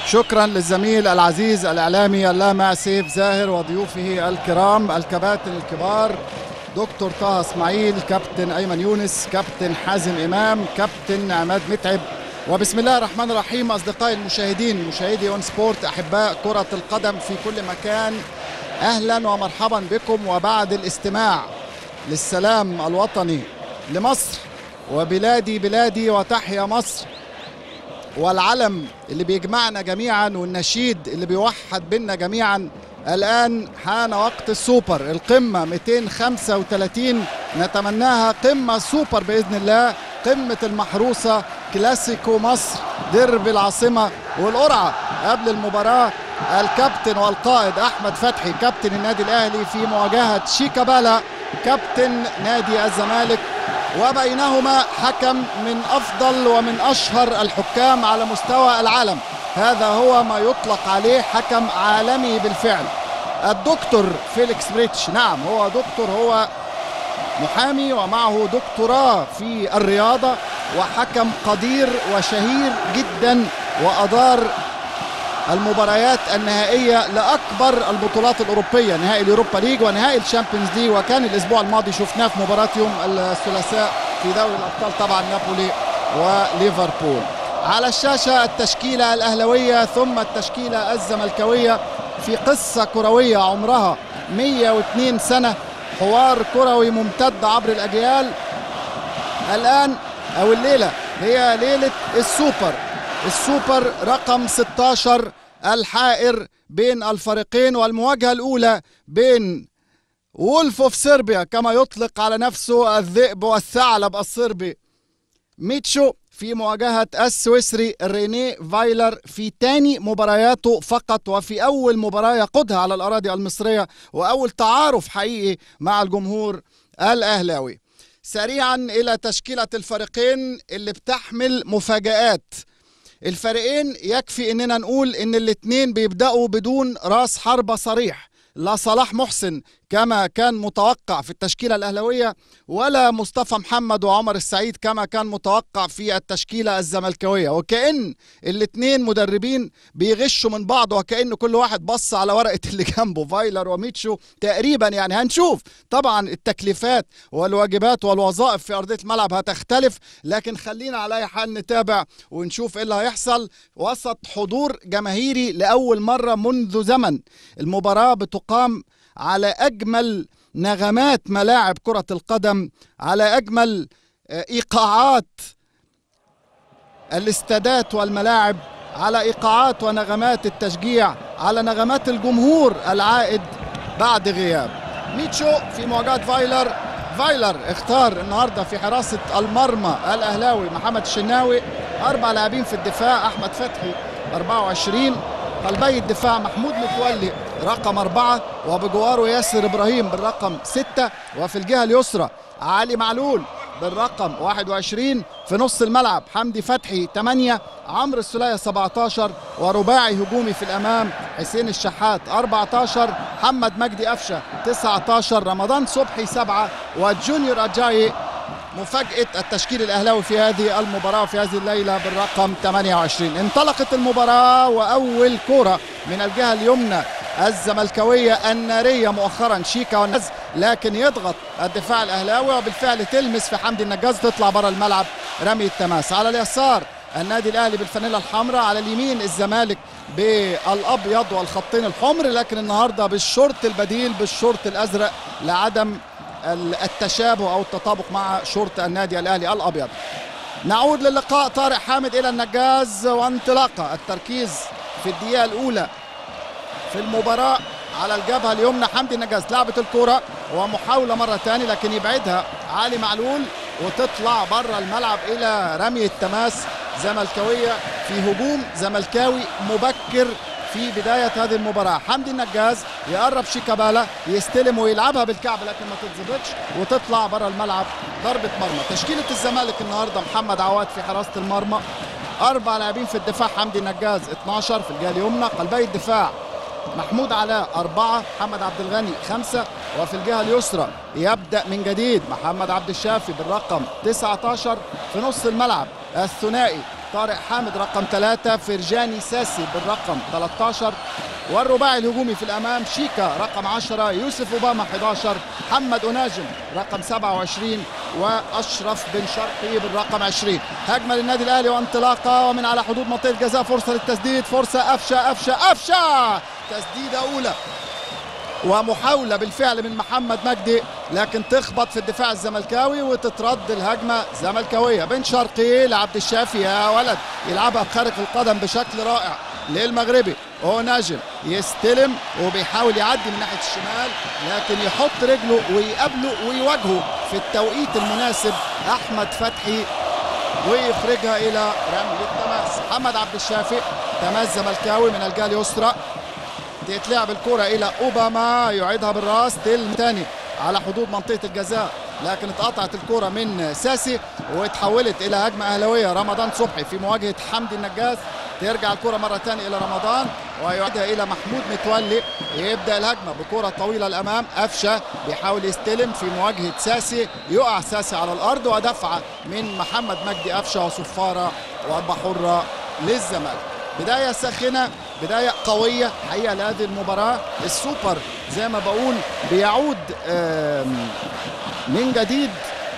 شكرا للزميل العزيز الاعلامي اللامع سيف زاهر وضيوفه الكرام الكباتن الكبار دكتور طه اسماعيل كابتن ايمن يونس كابتن حازم امام كابتن عماد متعب وبسم الله الرحمن الرحيم اصدقائي المشاهدين مشاهدي اون سبورت احباء كره القدم في كل مكان اهلا ومرحبا بكم وبعد الاستماع للسلام الوطني لمصر وبلادي بلادي وتحيا مصر والعلم اللي بيجمعنا جميعا والنشيد اللي بيوحد بينا جميعا الآن حان وقت السوبر القمة 235 نتمناها قمة سوبر بإذن الله قمة المحروسة كلاسيكو مصر درب العاصمة والقرعة قبل المباراة الكابتن والقائد أحمد فتحي كابتن النادي الأهلي في مواجهة شيكابالا كابتن نادي الزمالك وبينهما حكم من افضل ومن اشهر الحكام على مستوى العالم هذا هو ما يطلق عليه حكم عالمي بالفعل الدكتور فيليكس بريتش نعم هو دكتور هو محامي ومعه دكتوراه في الرياضه وحكم قدير وشهير جدا وادار المباريات النهائيه لاكبر البطولات الاوروبيه نهائي اليوروبا ليج ونهائي الشامبيونز ليج وكان الاسبوع الماضي شفناه في مباراه يوم الثلاثاء في دوري الابطال طبعا نابولي وليفربول على الشاشه التشكيله الاهلويه ثم التشكيله الزملكاويه في قصه كرويه عمرها 102 سنه حوار كروي ممتد عبر الاجيال الان او الليله هي ليله السوبر السوبر رقم 16 الحائر بين الفريقين والمواجهة الأولى بين وولف اوف صربيا كما يطلق على نفسه الذئب والثعلب الصربي ميتشو في مواجهة السويسري ريني فايلر في تاني مبارياته فقط وفي أول مباراة يقودها على الأراضي المصرية وأول تعارف حقيقي مع الجمهور الأهلاوي سريعا إلى تشكيلة الفريقين اللي بتحمل مفاجآت الفريقين يكفي اننا نقول ان الاثنين بيبداوا بدون راس حربة صريح لا صلاح محسن كما كان متوقع في التشكيلة الأهلوية ولا مصطفى محمد وعمر السعيد كما كان متوقع في التشكيلة الزملكاوية وكأن الاثنين مدربين بيغشوا من بعض وكأن كل واحد بص على ورقة اللي جنبه فايلر وميتشو تقريبا يعني هنشوف طبعا التكليفات والواجبات والوظائف في أرضية الملعب هتختلف لكن خلينا على أي حال نتابع ونشوف إيه اللي هيحصل وسط حضور جماهيري لأول مرة منذ زمن المباراة بتقام على اجمل نغمات ملاعب كره القدم على اجمل ايقاعات الاستادات والملاعب على ايقاعات ونغمات التشجيع على نغمات الجمهور العائد بعد غياب ميتشو في مواجهه فايلر فايلر اختار النهارده في حراسه المرمى الاهلاوي محمد الشناوي اربع لاعبين في الدفاع احمد فتحي 24 قلبي الدفاع محمود متولي رقم أربعة وبجواره ياسر إبراهيم بالرقم ستة وفي الجهة اليسرى علي معلول بالرقم 21 في نص الملعب حمدي فتحي 8 عمرو السولية 17 ورباعي هجومي في الأمام حسين الشحات 14 محمد مجدي قفشة 19 رمضان صبحي 7 وجونيور أجاي مفاجأة التشكيل الأهلاوي في هذه المباراة في هذه الليلة بالرقم 28 انطلقت المباراة وأول كرة من الجهة اليمنى الزملكاوية النارية مؤخرا شيكا والنز لكن يضغط الدفاع الأهلاوي وبالفعل تلمس في حمدي النجاز تطلع بره الملعب رمي التماس على اليسار النادي الاهلي بالفانيلا الحمراء على اليمين الزمالك بالابيض والخطين الحمر لكن النهارده بالشورت البديل بالشورت الازرق لعدم التشابه او التطابق مع شورت النادي الاهلي الابيض نعود للقاء طارق حامد الى النجاز وانطلاقه التركيز في الدقيقه الاولى في المباراه على الجبهه اليمنى حمدي النجاز لعبت الكره ومحاوله مره ثانيه لكن يبعدها علي معلول وتطلع بره الملعب الى رمي التماس زملكاويه في هجوم زملكاوي مبكر في بداية هذه المباراة حمدي النجاز يقرب شيكابالا يستلم ويلعبها بالكعب لكن ما تتظبطش وتطلع بره الملعب ضربة مرمى تشكيلة الزمالك النهاردة محمد عواد في حراسة المرمى أربع لاعبين في الدفاع حمدي النجاز 12 في الجهة اليمنى قلبي الدفاع محمود علاء أربعة محمد عبد الغني خمسة وفي الجهة اليسرى يبدأ من جديد محمد عبد الشافي بالرقم 19 في نص الملعب الثنائي طارق حامد رقم ثلاثة فرجاني ساسي بالرقم 13 والرباعي الهجومي في الامام شيكا رقم 10 يوسف اوباما 11 محمد اناجم رقم 27 واشرف بن شرقي بالرقم 20 هجمه للنادي الاهلي وانطلاقه ومن على حدود منطقه الجزاء فرصه للتسديد فرصه افشه افشه افشه تسديده اولى ومحاوله بالفعل من محمد مجدي لكن تخبط في الدفاع الزملكاوي وتترد الهجمه زملكاويه بن شرقي لعبد الشافي يا ولد يلعبها بخارق القدم بشكل رائع للمغربي هو ناجم يستلم وبيحاول يعدي من ناحيه الشمال لكن يحط رجله ويقابله ويواجهه في التوقيت المناسب احمد فتحي ويخرجها الى رمي التماس محمد عبد الشافي تماس زملكاوي من الجهه اليسرى تتلعب الكرة إلى أوباما يعيدها بالراس تلم تاني على حدود منطقة الجزاء لكن اتقطعت الكرة من ساسي واتحولت إلى هجمة أهلاوية رمضان صبحي في مواجهة حمدي النجاز ترجع الكرة مرة ثانية إلى رمضان ويعيدها إلى محمود متولي يبدأ الهجمة بكرة طويلة الأمام أفشة بيحاول يستلم في مواجهة ساسي يقع ساسي على الأرض ودفعة من محمد مجدي أفشة وصفارة وضربة حرة للزمالك بداية ساخنة بداية قوية حقيقة لهذه المباراة السوبر زي ما بقول بيعود من جديد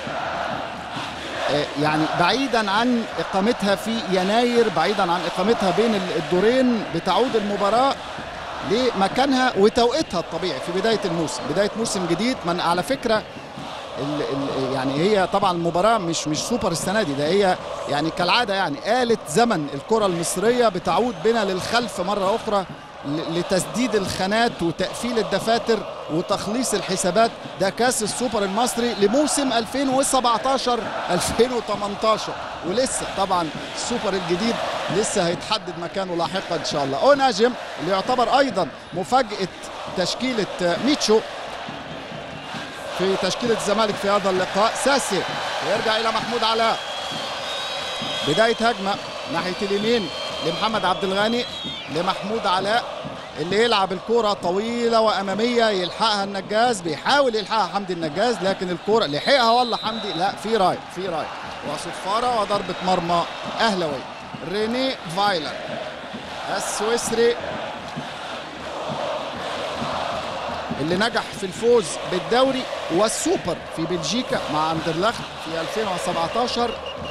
يعني بعيدا عن اقامتها في يناير بعيدا عن اقامتها بين الدورين بتعود المباراه لمكانها وتوقيتها الطبيعي في بدايه الموسم بدايه موسم جديد من على فكره ال ال يعني هي طبعا المباراه مش مش سوبر السنه دي ده هي يعني كالعاده يعني آلة زمن الكره المصريه بتعود بنا للخلف مره اخرى لتسديد الخانات وتقفيل الدفاتر وتخليص الحسابات ده كاس السوبر المصري لموسم 2017 2018 ولسه طبعا السوبر الجديد لسه هيتحدد مكانه لاحقا ان شاء الله او ناجم اللي يعتبر ايضا مفاجاه تشكيله ميتشو في تشكيله الزمالك في هذا اللقاء ساسي يرجع الى محمود علاء بدايه هجمه ناحيه اليمين لمحمد عبد الغني لمحمود علاء اللي يلعب الكرة طويلة وأمامية يلحقها النجاز بيحاول يلحقها حمدي النجاز لكن الكرة لحقها والله حمدي لا في راي في راي وصفارة وضربة مرمى أهلوي ريني فايلر السويسري اللي نجح في الفوز بالدوري والسوبر في بلجيكا مع اندرلخت في 2017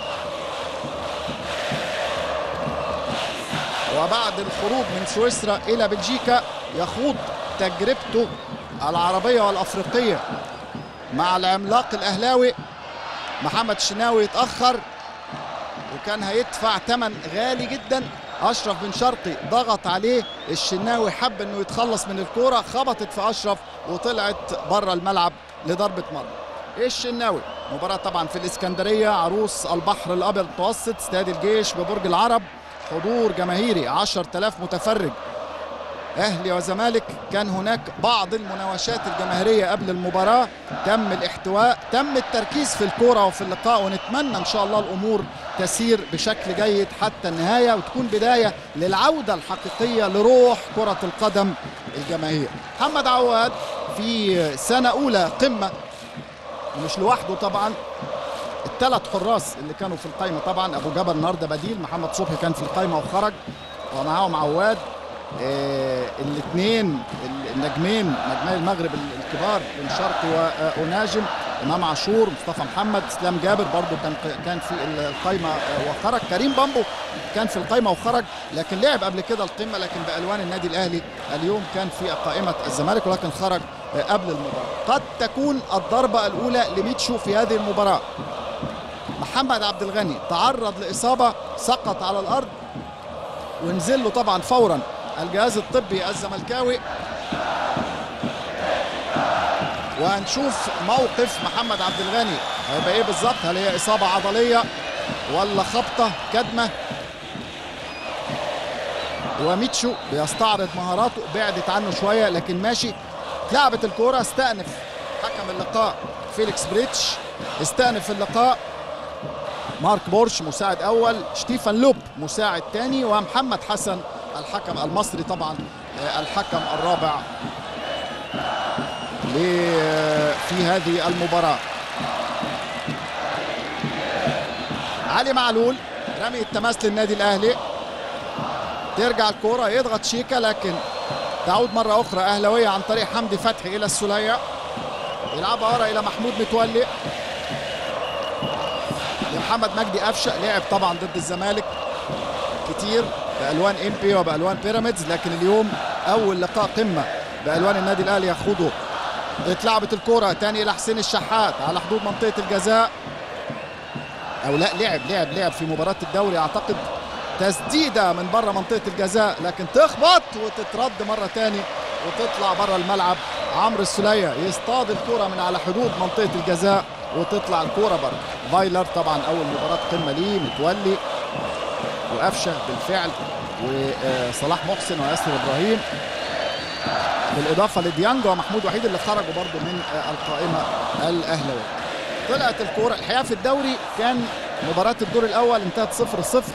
وبعد الخروج من سويسرا الى بلجيكا يخوض تجربته العربيه والافريقيه مع العملاق الاهلاوي محمد الشناوي يتاخر وكان هيدفع ثمن غالي جدا اشرف بن شرقي ضغط عليه الشناوي حب انه يتخلص من الكوره خبطت في اشرف وطلعت بره الملعب لضربه مرمى الشناوي مباراه طبعا في الاسكندريه عروس البحر الابيض المتوسط استاد الجيش ببرج العرب حضور جماهيري 10000 متفرج اهلي وزمالك كان هناك بعض المناوشات الجماهيريه قبل المباراه تم الاحتواء تم التركيز في الكوره وفي اللقاء ونتمنى ان شاء الله الامور تسير بشكل جيد حتى النهايه وتكون بدايه للعوده الحقيقيه لروح كره القدم الجماهير محمد عواد في سنه اولى قمه ومش لوحده طبعا الثلاث حراس اللي كانوا في القائمه طبعا ابو جبل النهارده بديل محمد صبحي كان في القائمه وخرج ومعاهم عواد آه الاثنين النجمين نجمي المغرب الكبار بن شرقي وناجم امام عاشور مصطفى محمد اسلام جابر برضو كان كان في القائمه وخرج كريم بامبو كان في القائمه وخرج لكن لعب قبل كده القمه لكن بالوان النادي الاهلي اليوم كان في قائمه الزمالك ولكن خرج قبل المباراه قد تكون الضربه الاولى لميتشو في هذه المباراه محمد عبد الغني تعرض لاصابه سقط على الارض ونزل له طبعا فورا الجهاز الطبي الزملكاوي وهنشوف موقف محمد عبد الغني هيبقى ايه بالظبط هل هي اصابه عضليه ولا خبطه كدمه وميتشو بيستعرض مهاراته بعدت عنه شويه لكن ماشي اتلعبت الكوره استأنف حكم اللقاء فيليكس بريتش استأنف اللقاء مارك بورش مساعد اول شتيفان لوب مساعد ثاني ومحمد حسن الحكم المصري طبعا الحكم الرابع في هذه المباراة علي معلول رمي التماس للنادي الاهلي ترجع الكرة يضغط شيكا لكن تعود مرة أخرى أهلوية عن طريق حمدي فتحي إلى السلية يلعبها ورا إلى محمود متولي لمحمد مجدي قفشة لعب طبعا ضد الزمالك كتير بألوان إمبي وبألوان بيراميدز لكن اليوم أول لقاء قمة بألوان النادي الأهلي يخوضه اتلعبت الكرة تاني إلى حسين الشحات على حدود منطقة الجزاء أو لا لعب لعب لعب في مباراة الدوري أعتقد تسديدة من بره منطقة الجزاء لكن تخبط وتترد مرة تاني وتطلع بره الملعب عمرو السلية يصطاد الكرة من على حدود منطقة الجزاء وتطلع الكرة بره فايلر طبعا أول مباراة قمة ليه متولي وقفشة بالفعل وصلاح محسن وياسر إبراهيم بالإضافة لديانج ومحمود وحيد اللي خرجوا برضو من القائمة الأهلوية طلعت الكرة الحقيقة في الدوري كان مباراة الدور الأول انتهت صفر صفر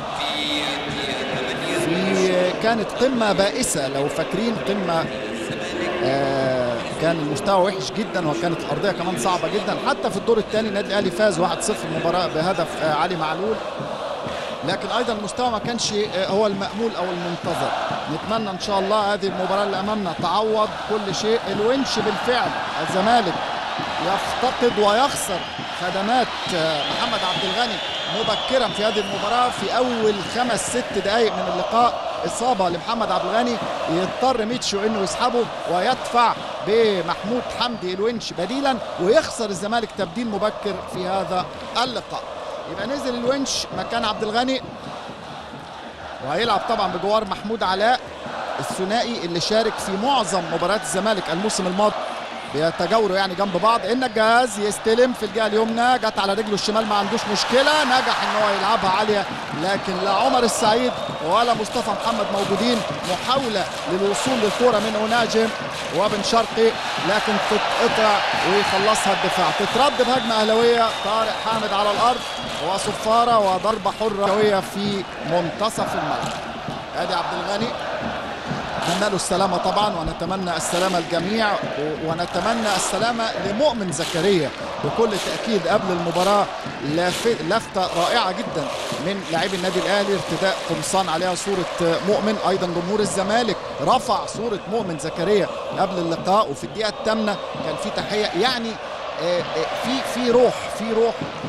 في كانت قمة بائسة لو فاكرين قمة آه كان المستوى وحش جدا وكانت الأرضية كمان صعبة جدا حتى في الدور الثاني النادي الأهلي فاز 1-0 المباراة بهدف آه علي معلول لكن ايضا المستوى ما كانش هو المامول او المنتظر نتمنى ان شاء الله هذه المباراه اللي امامنا تعوض كل شيء الونش بالفعل الزمالك يفتقد ويخسر خدمات محمد عبد الغني مبكرا في هذه المباراه في اول خمس ست دقائق من اللقاء اصابه لمحمد عبد الغني يضطر ميتشو انه يسحبه ويدفع بمحمود حمدي الونش بديلا ويخسر الزمالك تبديل مبكر في هذا اللقاء يبقى نزل الونش مكان عبد الغني وهيلعب طبعا بجوار محمود علاء الثنائي اللي شارك في معظم مباريات الزمالك الموسم الماضي بيتجاوروا يعني جنب بعض النجاز يستلم في الجهه اليمنى جت على رجله الشمال ما عندوش مشكله نجح ان هو يلعبها عاليه لكن لا عمر السعيد ولا مصطفى محمد موجودين محاوله للوصول للكره من اوناجم وبن شرقي لكن تتقطع ويخلصها الدفاع تترد بهجمه اهلاويه طارق حامد على الارض وصفاره وضربه حره قويه في منتصف الملعب ادي عبد الغني نتمنى له السلامة طبعا ونتمنى السلامة الجميع ونتمنى السلامة لمؤمن زكريا بكل تأكيد قبل المباراة لفتة رائعة جدا من لاعبي النادي الأهلي ارتداء قمصان عليها صورة مؤمن أيضا جمهور الزمالك رفع صورة مؤمن زكريا قبل اللقاء وفي الدقيقة الثامنة كان في تحية يعني في في روح في روح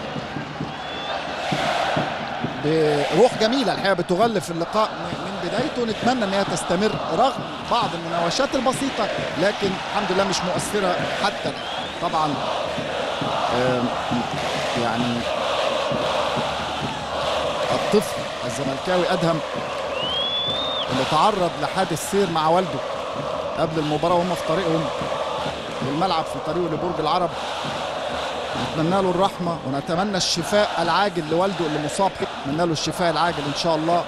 بروح جميله الحقيقه بتغلف اللقاء من بدايته نتمنى ان هي تستمر رغم بعض المناوشات البسيطه لكن الحمد لله مش مؤثره حتى طبعا يعني الطفل الزملكاوي ادهم اللي تعرض لحادث سير مع والده قبل المباراه وهم في طريقهم للملعب في طريقه لبرج العرب نتمنى له الرحمه ونتمنى الشفاء العاجل لوالده اللي مصاب نتمنى له الشفاء العاجل ان شاء الله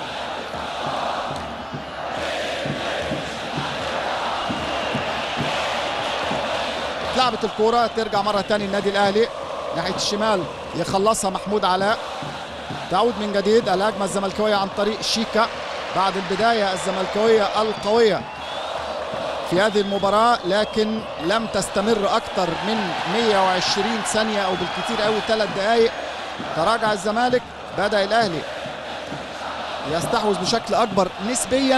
لعبت الكوره ترجع مره ثانيه النادي الاهلي ناحيه الشمال يخلصها محمود علاء تعود من جديد الهجمه الزملكاويه عن طريق شيكا بعد البدايه الزملكاويه القويه في هذه المباراة لكن لم تستمر أكثر من 120 ثانية أو بالكثير قوي ثلاث دقائق تراجع الزمالك بدأ الأهلي يستحوذ بشكل أكبر نسبيا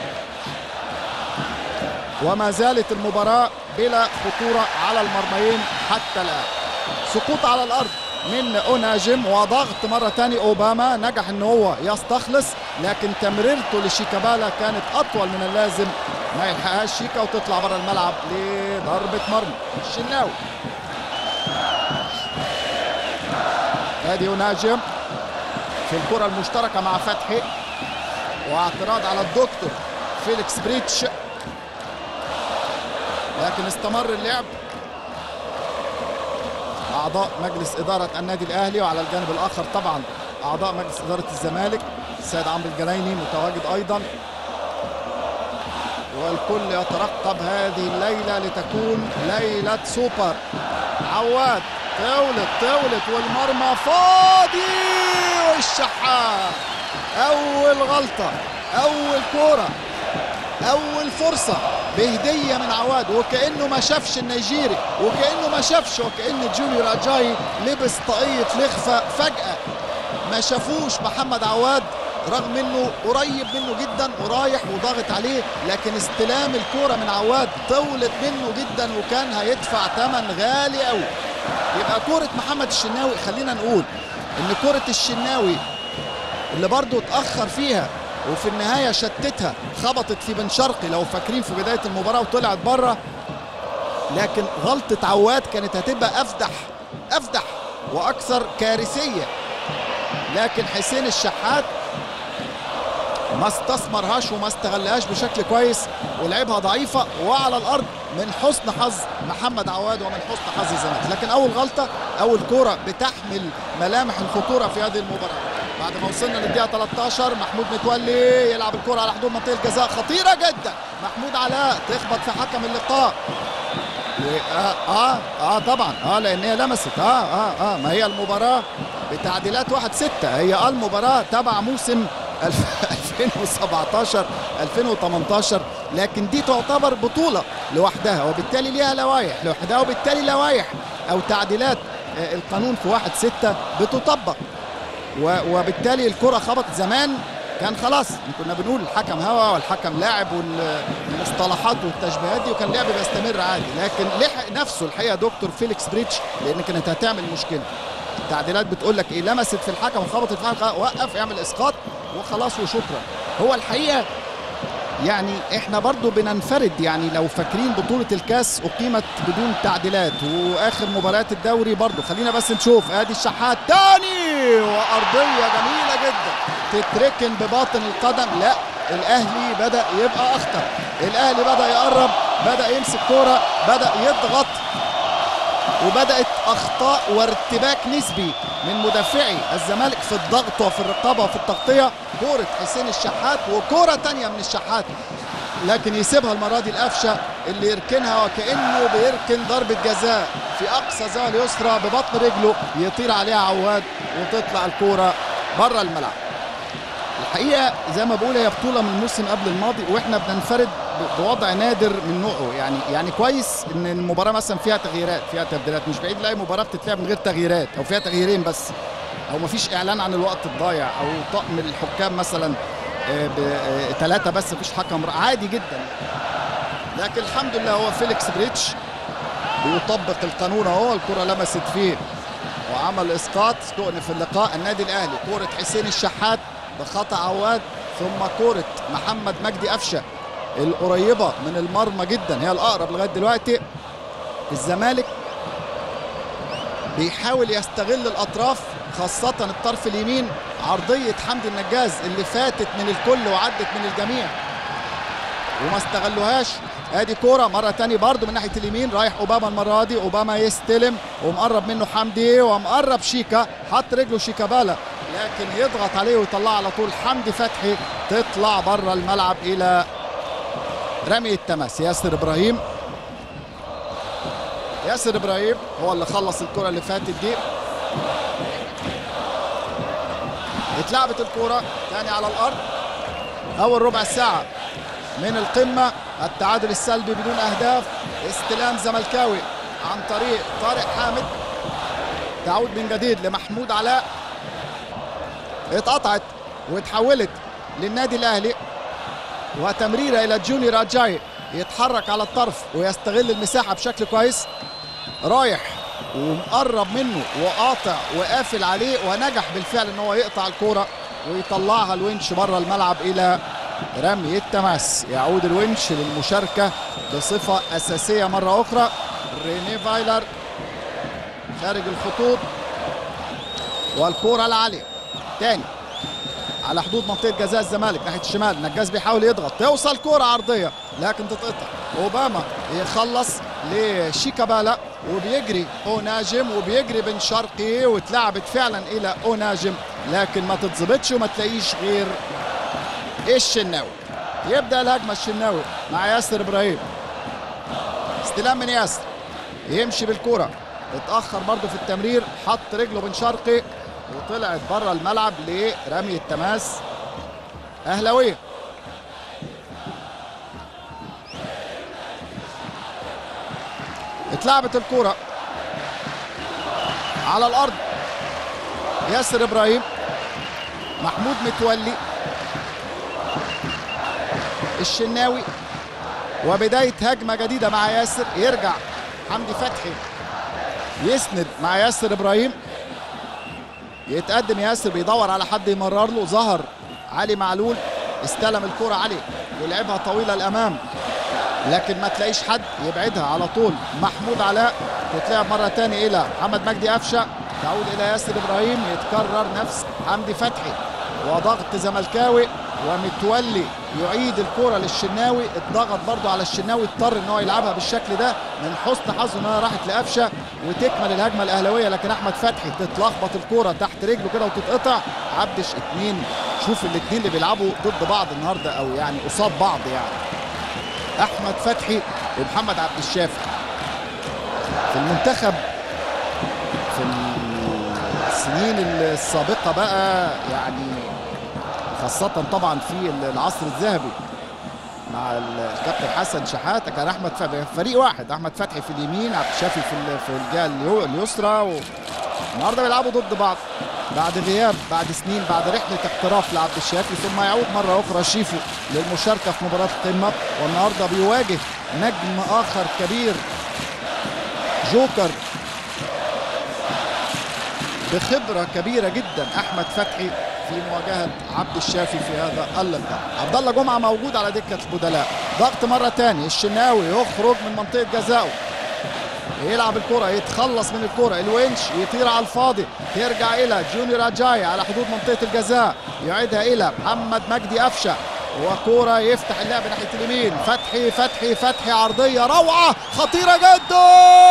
وما زالت المباراة بلا خطورة على المرميين حتى الآن سقوط على الأرض من أوناجم وضغط مرة تاني أوباما نجح أن هو يستخلص لكن تمريرته لشيكابالا كانت أطول من اللازم ما يلحقهاش شيكا وتطلع بره الملعب لضربة مرمى الشناوي ادي ناجم في الكرة المشتركة مع فتحي واعتراض على الدكتور فيليكس بريتش لكن استمر اللعب اعضاء مجلس اداره النادي الاهلي وعلى الجانب الاخر طبعا اعضاء مجلس اداره الزمالك السيد عمرو الجنايني متواجد ايضا والكل يترقب هذه الليله لتكون ليله سوبر عواد تولد تولد والمرمى فاضي والشحات اول غلطه اول كوره اول فرصه بهديه من عواد وكانه ما شافش النيجيري وكانه ما شافش وكان جونيور اجاي لبس طاقيه لخفه فجاه ما شافوش محمد عواد رغم انه قريب منه جدا ورايح وضاغط عليه لكن استلام الكوره من عواد طولت منه جدا وكان هيدفع ثمن غالي قوي يبقى كوره محمد الشناوي خلينا نقول ان كوره الشناوي اللي برضه اتاخر فيها وفي النهايه شتتها خبطت في بن شرقي لو فاكرين في بدايه المباراه وطلعت بره لكن غلطه عواد كانت هتبقى افدح افدح واكثر كارثيه لكن حسين الشحات ما استثمرهاش وما استغلهاش بشكل كويس ولعبها ضعيفه وعلى الارض من حسن حظ محمد عواد ومن حسن حظ الزمالك لكن اول غلطه اول كوره بتحمل ملامح الخطوره في هذه المباراه بعد ما وصلنا للدقيقه 13 محمود متولي يلعب الكره على حدود منطقه الجزاء خطيره جدا محمود علاء تخبط في حكم اللقاء آه, اه اه طبعا اه لان هي لمست اه اه اه ما هي المباراه بتعديلات 1 6 هي اه المباراه تبع موسم 2017 2018 لكن دي تعتبر بطوله لوحدها وبالتالي ليها لوائح لوحدها وبالتالي لوائح او تعديلات القانون في 1 6 بتطبق وبالتالي الكره خبطت زمان كان خلاص كنا بنقول الحكم هوا والحكم لاعب والمصطلحات والتشبيهات دي وكان اللعب بيستمر عادي لكن لحق نفسه الحقيقه دكتور فيليكس بريتش لان كانت هتعمل مشكله التعديلات بتقول لك ايه لمست في الحكم وخبطت في الحكم وقف اعمل اسقاط وخلاص وشكرا هو الحقيقه يعني احنا برضو بننفرد يعني لو فاكرين بطولة الكاس اقيمت بدون تعديلات واخر مباريات الدوري برضو خلينا بس نشوف ادي الشحات تاني وارضية جميلة جدا تتركن بباطن القدم لا الاهلي بدأ يبقى اخطر الاهلي بدأ يقرب بدأ يمسك كورة بدأ يضغط وبدأت اخطاء وارتباك نسبي من مدافعي الزمالك في الضغط وفي الرقابة وفي التغطية كورة حسين الشحات وكورة تانية من الشحات لكن يسيبها المرة دي القفشة اللي يركنها وكأنه بيركن ضربة جزاء في أقصى زاوية اليسرى ببطن رجله يطير عليها عواد وتطلع الكورة بره الملعب الحقيقة زي ما بقول هي بطولة من الموسم قبل الماضي واحنا بننفرد بوضع نادر من نوعه يعني يعني كويس ان المباراه مثلا فيها تغييرات فيها تبديلات مش بعيد لاقي مباراه بتتلعب من غير تغييرات او فيها تغييرين بس او مفيش اعلان عن الوقت الضايع او طقم الحكام مثلا ثلاثه بس مفيش حكم عادي جدا لكن الحمد لله هو فيليكس بريتش بيطبق القانون اهو الكره لمست فيه وعمل اسقاط استؤنف اللقاء النادي الاهلي كوره حسين الشحات بخطا عواد ثم كوره محمد مجدي قفشه القريبه من المرمى جدا هي الاقرب لغايه دلوقتي الزمالك بيحاول يستغل الاطراف خاصه الطرف اليمين عرضيه حمدي النجاز اللي فاتت من الكل وعدت من الجميع وما استغلوهاش ادي كوره مره تاني برضو من ناحيه اليمين رايح اوباما المره دي اوباما يستلم ومقرب منه حمدي ومقرب شيكا حط رجله شيكابالا لكن يضغط عليه ويطلعها على طول حمدي فتحي تطلع بره الملعب الى رمي التماس ياسر ابراهيم ياسر ابراهيم هو اللي خلص الكره اللي فاتت دي اتلعبت الكره تاني على الارض اول ربع ساعه من القمه التعادل السلبي بدون اهداف استلام زملكاوي عن طريق طارق حامد تعود من جديد لمحمود علاء اتقطعت واتحولت للنادي الاهلي وتمريره الى جوني راجاي يتحرك على الطرف ويستغل المساحه بشكل كويس رايح ومقرب منه وقاطع وقافل عليه ونجح بالفعل ان هو يقطع الكوره ويطلعها الونش بره الملعب الى رمي التماس يعود الونش للمشاركه بصفه اساسيه مره اخرى ريني فايلر خارج الخطوط والكوره العاليه تاني على حدود منطقه جزاء الزمالك ناحيه الشمال نجاز بيحاول يضغط توصل كوره عرضيه لكن تتقطع اوباما يخلص لشيكابالا وبيجري اوناجم وبيجري بن شرقي واتلعبت فعلا الى اوناجم لكن ما تتظبطش وما تلاقيش غير الشناوي يبدا الهجمه الشناوي مع ياسر ابراهيم استلام من ياسر يمشي بالكوره اتاخر برضه في التمرير حط رجله بن شرقي وطلعت بره الملعب لرمي التماس اهلاويه اتلعبت الكوره على الارض ياسر ابراهيم محمود متولي الشناوي وبداية هجمة جديدة مع ياسر يرجع حمدي فتحي يسند مع ياسر ابراهيم يتقدم ياسر بيدور على حد يمرر له ظهر علي معلول استلم الكرة علي ولعبها طويلة الأمام لكن ما تلاقيش حد يبعدها على طول محمود علاء تتلعب مرة تاني إلى محمد مجدي أفشة تعود إلى ياسر إبراهيم يتكرر نفس حمدي فتحي وضغط زملكاوي ومتولي يعيد الكرة للشناوي اتضغط برضو على الشناوي اضطر ان هو يلعبها بالشكل ده من حسن حظه انها راحت لقفشه وتكمل الهجمه الاهلاويه لكن احمد فتحي تتلخبط الكرة تحت رجله كده وتتقطع عبدش اتنين شوف الاثنين اللي بيلعبوا ضد بعض النهارده او يعني قصاد بعض يعني احمد فتحي ومحمد عبد الشافي في المنتخب في السنين السابقه بقى يعني خاصة طبعا في العصر الذهبي مع الكابتن حسن شحاتة كان احمد فتحي فريق واحد احمد فتحي في اليمين عبد الشافي في في الجهه اليسرى و... النهارده بيلعبوا ضد بعض بعد غياب بعد سنين بعد رحله احتراف لعبد الشافي ثم يعود مره اخرى شيفو للمشاركه في مباراه القمه والنهارده بيواجه نجم اخر كبير جوكر بخبره كبيره جدا احمد فتحي في مواجهه عبد الشافي في هذا اللقاء عبد الله جمعه موجود على دكه البدلاء ضغط مره ثانيه الشناوي يخرج من منطقه جزائه يلعب الكرة يتخلص من الكرة الونش يطير على الفاضي ترجع إلى جونيور أجاي على حدود منطقة الجزاء يعيدها إلى محمد مجدي أفشة وكرة يفتح اللعب ناحية اليمين فتحي فتحي فتحي عرضية روعة خطيرة جدا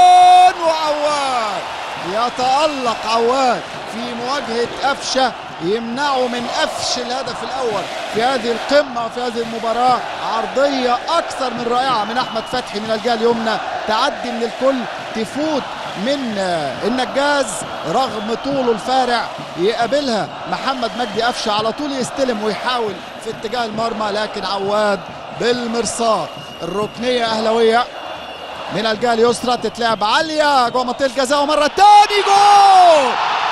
وعواد يتألق عواد في مواجهة أفشة يمنعه من قفش الهدف الأول في هذه القمة وفي هذه المباراة عرضية أكثر من رائعة من أحمد فتحي من الجهة اليمنى تعدي من الكل تفوت من النجاز رغم طوله الفارع يقابلها محمد مجدي قفشه على طول يستلم ويحاول في اتجاه المرمى لكن عواد بالمرصاد الركنيه اهلاويه من الجهه اليسرى تتلعب عاليه جوه منطقه الجزاء ومره تاني جول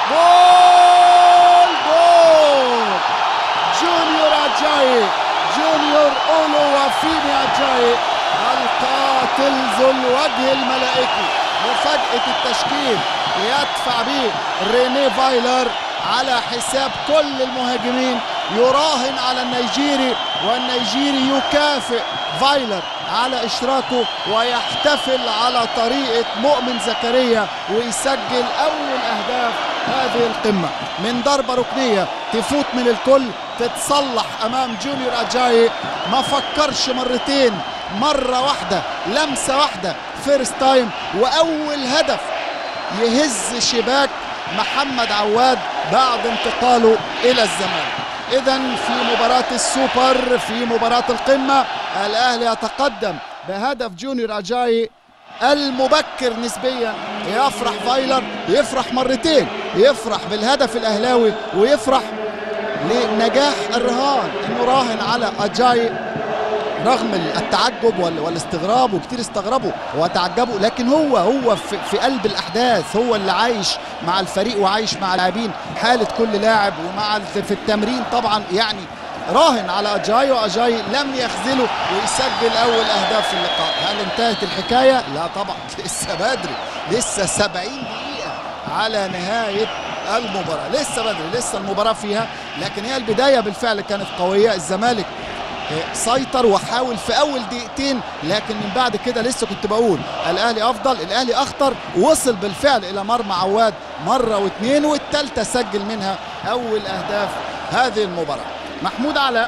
جول جول جونيور اجاي جونيور اولو وفيني اجاي القاتل ذو الوجه الملائكي مفاجأة التشكيل يدفع به ريني فايلر على حساب كل المهاجمين يراهن على النيجيري والنيجيري يكافئ فايلر على اشراكه ويحتفل على طريقة مؤمن زكريا ويسجل اول اهداف هذه القمة من ضربة ركنية تفوت من الكل تتصلح امام جونيور اجاي ما فكرش مرتين مرة واحدة لمسة واحدة فيرست تايم وأول هدف يهز شباك محمد عواد بعد انتقاله إلى الزمالك إذا في مباراة السوبر في مباراة القمة الأهلي يتقدم بهدف جونيور أجاي المبكر نسبيا يفرح فايلر يفرح مرتين يفرح بالهدف الأهلاوي ويفرح لنجاح الرهان انه راهن على اجاي رغم التعجب والاستغراب وكتير استغربوا وتعجبوا لكن هو هو في, في قلب الاحداث هو اللي عايش مع الفريق وعايش مع اللاعبين حاله كل لاعب ومع في التمرين طبعا يعني راهن على اجاي واجاي لم يخذله ويسجل اول اهداف في اللقاء هل انتهت الحكايه لا طبعا لسه بدري لسه 70 دقيقه على نهايه المباراه لسه بدري لسه المباراه فيها لكن هي البدايه بالفعل كانت قويه الزمالك سيطر وحاول في اول دقيقتين لكن من بعد كده لسه كنت بقول الاهلي افضل الاهلي اخطر وصل بالفعل الى مرمى عواد مره واثنين والثالثه سجل منها اول اهداف هذه المباراه محمود علاء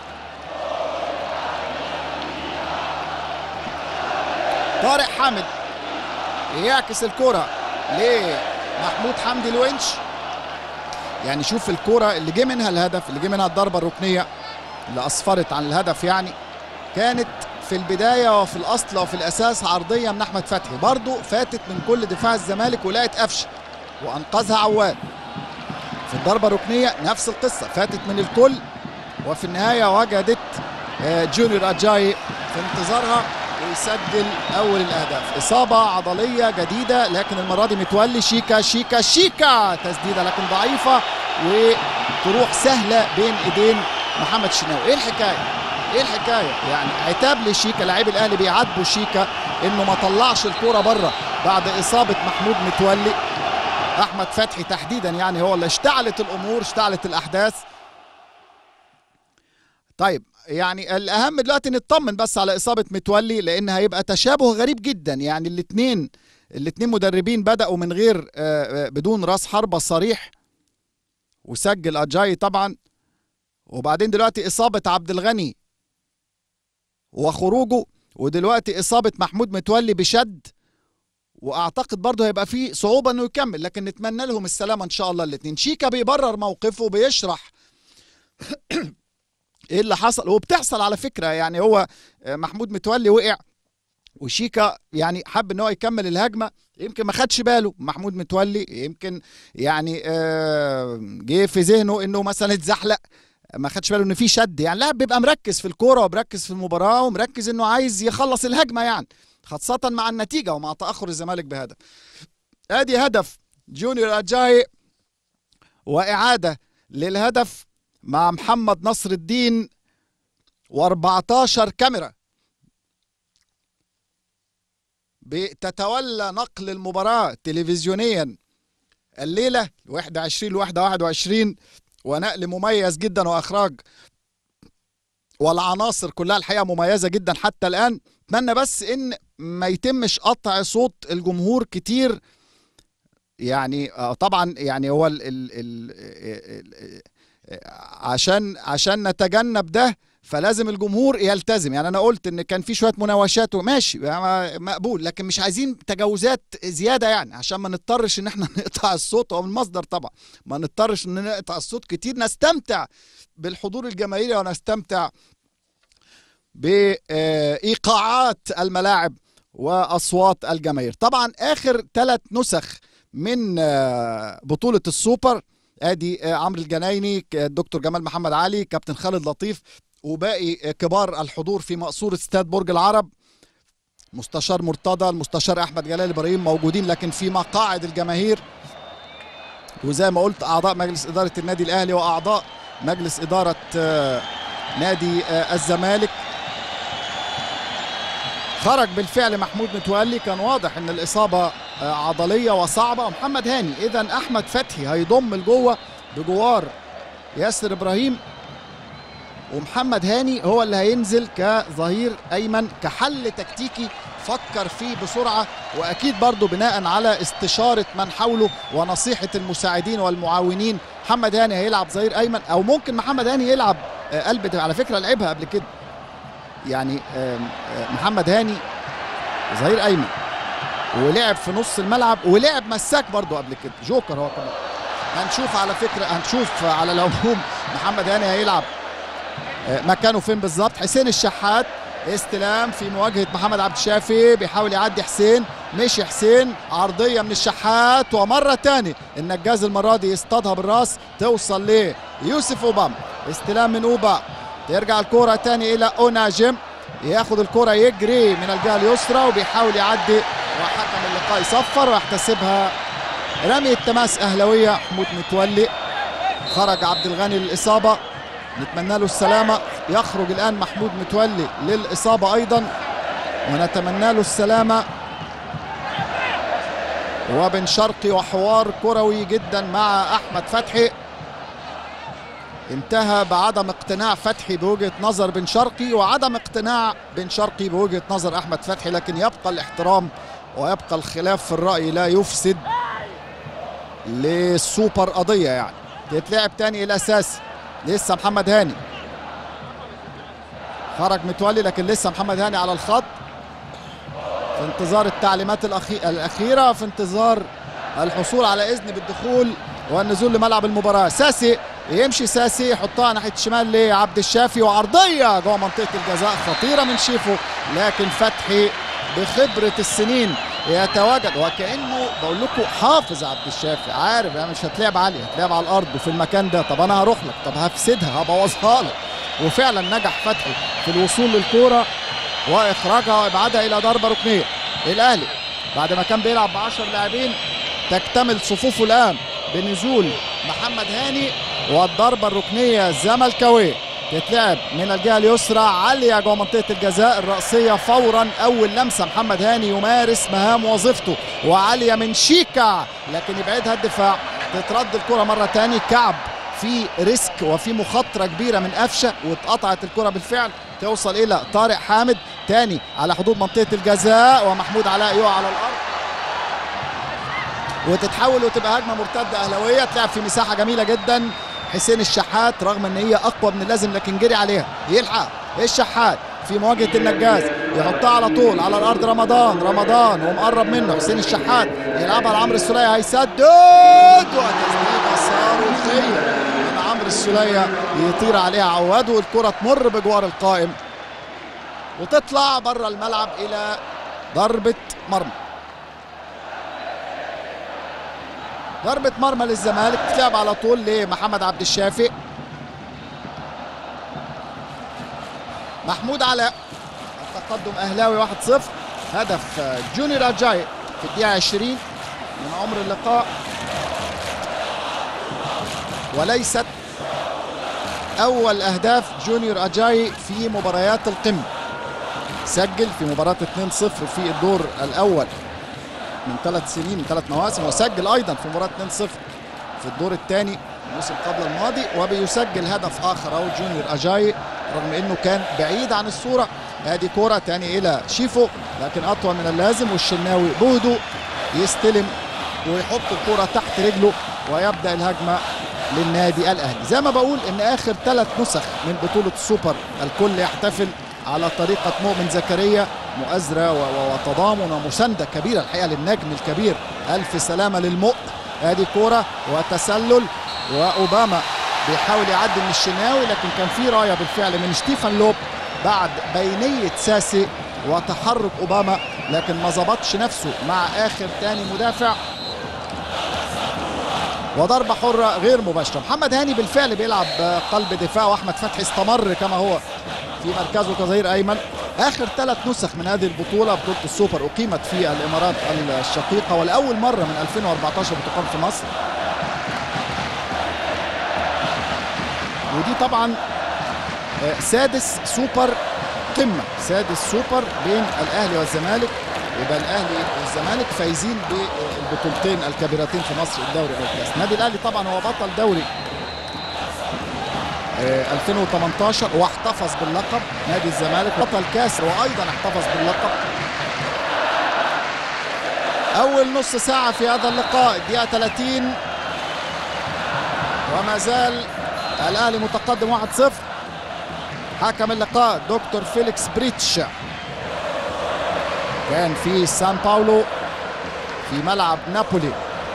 طارق حامد يعكس الكره لمحمود حمدي الونش يعني شوف الكره اللي جه منها الهدف اللي جه منها الضربه الركنيه اللي اسفرت عن الهدف يعني كانت في البدايه وفي الاصل وفي الاساس عرضيه من احمد فتحي برضه فاتت من كل دفاع الزمالك ولقت قفشه وانقذها عواد في الضربه الركنيه نفس القصه فاتت من الكل وفي النهايه وجدت جونيور اجاي في انتظارها ويسجل اول الاهداف اصابه عضليه جديده لكن المره دي متولي شيكا شيكا شيكا تسديده لكن ضعيفه و تروح سهله بين ايدين محمد شناوي ايه الحكايه ايه الحكايه يعني عتاب لشيكا لاعبي الاهلي بيعاتبوا شيكا انه ما طلعش الكوره بره بعد اصابه محمود متولي احمد فتحي تحديدا يعني هو اللي اشتعلت الامور اشتعلت الاحداث طيب يعني الاهم دلوقتي نطمن بس على اصابه متولي لان هيبقى تشابه غريب جدا يعني الاثنين الاثنين مدربين بداوا من غير بدون راس حربه صريح وسجل اجاي طبعا وبعدين دلوقتي اصابه عبد الغني وخروجه ودلوقتي اصابه محمود متولي بشد واعتقد برضه هيبقى فيه صعوبه انه يكمل لكن نتمنى لهم السلامه ان شاء الله الاثنين شيكا بيبرر موقفه بيشرح ايه اللي حصل وبتحصل على فكره يعني هو محمود متولي وقع وشيكا يعني حب ان هو يكمل الهجمه يمكن ما خدش باله محمود متولي يمكن يعني جه في ذهنه انه مثلا اتزحلق ما خدش باله ان في شد يعني لاعب بيبقى مركز في الكوره ومركز في المباراه ومركز انه عايز يخلص الهجمه يعني خاصه مع النتيجه ومع تاخر الزمالك بهدف ادي هدف جونيور اجاي واعاده للهدف مع محمد نصر الدين و14 كاميرا بتتولى نقل المباراة تلفزيونيا الليلة 21 ل 21 ونقل مميز جدا واخراج والعناصر كلها الحقيقة مميزة جدا حتى الآن اتمنى بس ان ما يتمش قطع صوت الجمهور كتير يعني طبعا يعني هو ال ال ال عشان عشان نتجنب ده فلازم الجمهور يلتزم يعني انا قلت ان كان في شويه مناوشات وماشي مقبول لكن مش عايزين تجاوزات زياده يعني عشان ما نضطرش ان احنا نقطع الصوت هو المصدر طبعا ما نضطرش ان نقطع الصوت كتير نستمتع بالحضور الجماهيري ونستمتع بايقاعات الملاعب واصوات الجماهير طبعا اخر ثلاث نسخ من بطوله السوبر ادي عمرو الجنايني الدكتور جمال محمد علي كابتن خالد لطيف وباقي كبار الحضور في مقصورة استاد برج العرب مستشار مرتضى المستشار احمد جلال ابراهيم موجودين لكن في مقاعد الجماهير وزي ما قلت اعضاء مجلس اداره النادي الاهلي واعضاء مجلس اداره نادي الزمالك خرج بالفعل محمود متولي كان واضح ان الاصابه عضليه وصعبه ومحمد هاني اذا احمد فتحي هيضم لجوه بجوار ياسر ابراهيم ومحمد هاني هو اللي هينزل كظهير ايمن كحل تكتيكي فكر فيه بسرعه واكيد برضه بناء على استشاره من حوله ونصيحه المساعدين والمعاونين محمد هاني هيلعب ظهير ايمن او ممكن محمد هاني يلعب قلب على فكره لعبها قبل كده يعني محمد هاني ظهير ايمن ولعب في نص الملعب ولعب مساك برضه قبل كده جوكر هو كمان هنشوف على فكره هنشوف على العموم محمد هاني هيلعب مكانه فين بالظبط حسين الشحات استلام في مواجهه محمد عبد الشافي بيحاول يعدي حسين مشي حسين عرضيه من الشحات ومره تاني النجاز المره دي يصطادها بالراس توصل ليوسف اوبام استلام من اوبا ترجع الكره تاني الى اوناجم ياخد الكره يجري من الجهه اليسرى وبيحاول يعدي وحكم اللقاء يصفر ويحتسبها رمي التماس اهلاويه محمود متولي خرج عبد الغني للاصابه نتمنى له السلامه يخرج الان محمود متولي للاصابه ايضا ونتمنى له السلامه وبن شرقي وحوار كروي جدا مع احمد فتحي انتهى بعدم اقتناع فتحي بوجهه نظر بن شرقي وعدم اقتناع بن شرقي بوجهه نظر احمد فتحي لكن يبقى الاحترام ويبقى الخلاف في الراي لا يفسد للسوبر قضيه يعني تتلعب تاني الاساسي لسه محمد هاني خرج متولي لكن لسه محمد هاني على الخط في انتظار التعليمات الأخيرة في انتظار الحصول على إذن بالدخول والنزول لملعب المباراة ساسي يمشي ساسي يحطها ناحية الشمال لعبد الشافي وعرضية جوه منطقة الجزاء خطيرة من شيفو لكن فتحي بخبرة السنين يتواجد وكانه بقول لكم حافظ عبد الشافي عارف يعني مش هتلعب عاليه هتلعب على الارض وفي المكان ده طب انا هروح لك طب هفسدها هبوظها لك وفعلا نجح فتحي في الوصول للكوره واخراجها وابعادها الى ضربه ركنيه الاهلي بعد ما كان بيلعب ب 10 لاعبين تكتمل صفوفه الان بنزول محمد هاني والضربه الركنيه الزملكاويه تتلعب من الجهه اليسرى عاليه جوه منطقه الجزاء الراسيه فورا اول لمسه محمد هاني يمارس مهام وظيفته وعاليه من شيكا لكن يبعدها الدفاع تترد الكره مره تاني كعب في ريسك وفي مخاطره كبيره من قفشه واتقطعت الكره بالفعل توصل الى طارق حامد تاني على حدود منطقه الجزاء ومحمود علاء يقع على الارض وتتحول وتبقى هجمه مرتده اهلاويه تلعب في مساحه جميله جدا حسين الشحات رغم ان هي اقوى من اللازم لكن جري عليها يلحق الشحات في مواجهه النجاز يحطها على طول على الارض رمضان رمضان ومقرب منه حسين الشحات يلعبها لعمرو السوليه هيسدد وتسديده صاروخيه من عمرو السوليه يطير عليها عواد والكره تمر بجوار القائم وتطلع بره الملعب الى ضربه مرمى ضربة مرمى للزمالك تلعب على طول لمحمد عبد الشافي محمود علاء التقدم اهلاوي 1-0 هدف جونيور اجاي في الدقيقة 20 من عمر اللقاء وليست اول اهداف جونيور اجاي في مباريات القمة سجل في مباراة 2-0 في الدور الاول من ثلاث سنين من ثلاث مواسم وسجل ايضا في مباراه 2-0 في الدور الثاني الموسم قبل الماضي وبيسجل هدف اخر اهو جونيور اجاي رغم انه كان بعيد عن الصوره ادي كوره تاني الى شيفو لكن اطول من اللازم والشناوي بهدوء يستلم ويحط الكوره تحت رجله ويبدا الهجمه للنادي الاهلي زي ما بقول ان اخر ثلاث نسخ من بطوله السوبر الكل يحتفل على طريقة مؤمن زكريا مؤازرة وتضامن ومساندة كبيرة الحقيقة للنجم الكبير ألف سلامة للمؤ ادي كورة وتسلل وأوباما بيحاول يعدي من الشناوي لكن كان في راية بالفعل من ستيفن لوب بعد بينية ساسي وتحرك أوباما لكن ما ظبطش نفسه مع آخر تاني مدافع وضربة حرة غير مباشرة محمد هاني بالفعل بيلعب قلب دفاع وأحمد فتحي استمر كما هو في مركزه كظهير ايمن اخر ثلاث نسخ من هذه البطوله بطوله السوبر اقيمت في الامارات الشقيقه ولاول مره من 2014 بتقام في مصر ودي طبعا سادس سوبر قمه سادس سوبر بين الاهلي والزمالك يبقى الاهلي والزمالك فايزين بالبطولتين الكبيرتين في مصر الدوري والكاس النادي الاهلي طبعا هو بطل دوري 2018 واحتفظ باللقب نادي الزمالك بطل كاس وايضا احتفظ باللقب اول نص ساعه في هذا اللقاء الدقيقه 30 وما زال الاهلي متقدم 1-0 حكم اللقاء دكتور فيليكس بريتش كان في سان باولو في ملعب نابولي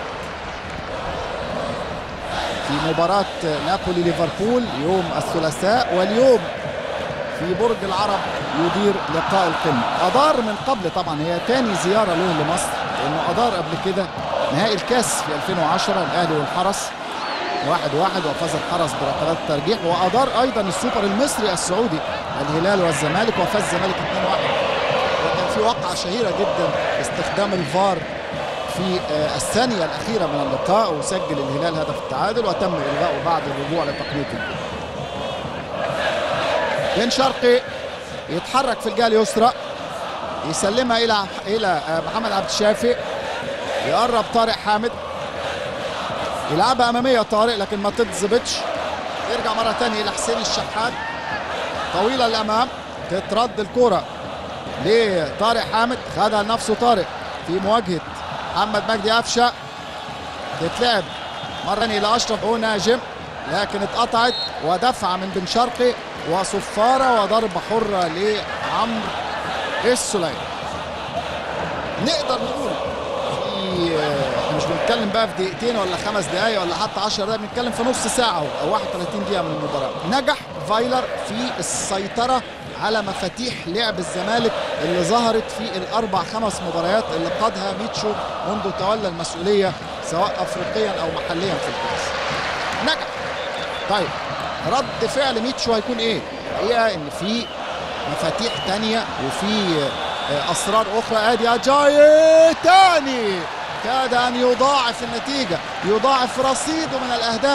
في مباراة نابولي ليفربول يوم الثلاثاء واليوم في برج العرب يدير لقاء القمة أدار من قبل طبعا هي تاني زيارة له لمصر لأنه أدار قبل كده نهائي الكاس في 2010 الأهلي والحرس واحد واحد وفاز الحرس بركلات الترجيح وأدار أيضا السوبر المصري السعودي الهلال والزمالك وفاز الزمالك 2-1 وكان في وقعة شهيرة جدا استخدام الفار في الثانية الأخيرة من اللقاء وسجل الهلال هدف التعادل وتم إلغاؤه بعد الرجوع لتقنية الجول. بن شرقي يتحرك في الجهة اليسرى يسلمها إلى إلى محمد عبد الشافي يقرب طارق حامد يلعبها أمامية طارق لكن ما تتظبطش يرجع مرة ثانية إلى حسين الشحات طويلة للأمام تترد الكرة لطارق حامد خدها لنفسه طارق في مواجهة محمد مجدي قفشه تتلعب مره ثانيه لاشرف هو ناجم لكن اتقطعت ودفعه من بن شرقي وصفاره وضربه حره لعمرو السليم نقدر نقول في احنا مش بنتكلم بقى في دقيقتين ولا خمس دقائق ولا حتى 10 دقائق بنتكلم في نص ساعه او 31 دقيقه من المباراه نجح فايلر في السيطره على مفاتيح لعب الزمالك اللي ظهرت في الاربع خمس مباريات اللي قادها ميتشو منذ تولى المسؤوليه سواء افريقيا او محليا في الكاس. نجح. طيب رد فعل ميتشو هيكون ايه؟ الحقيقه ان في مفاتيح تانية وفي اسرار اخرى ادي اجاي تاني كاد ان يضاعف النتيجه يضاعف رصيده من الاهداف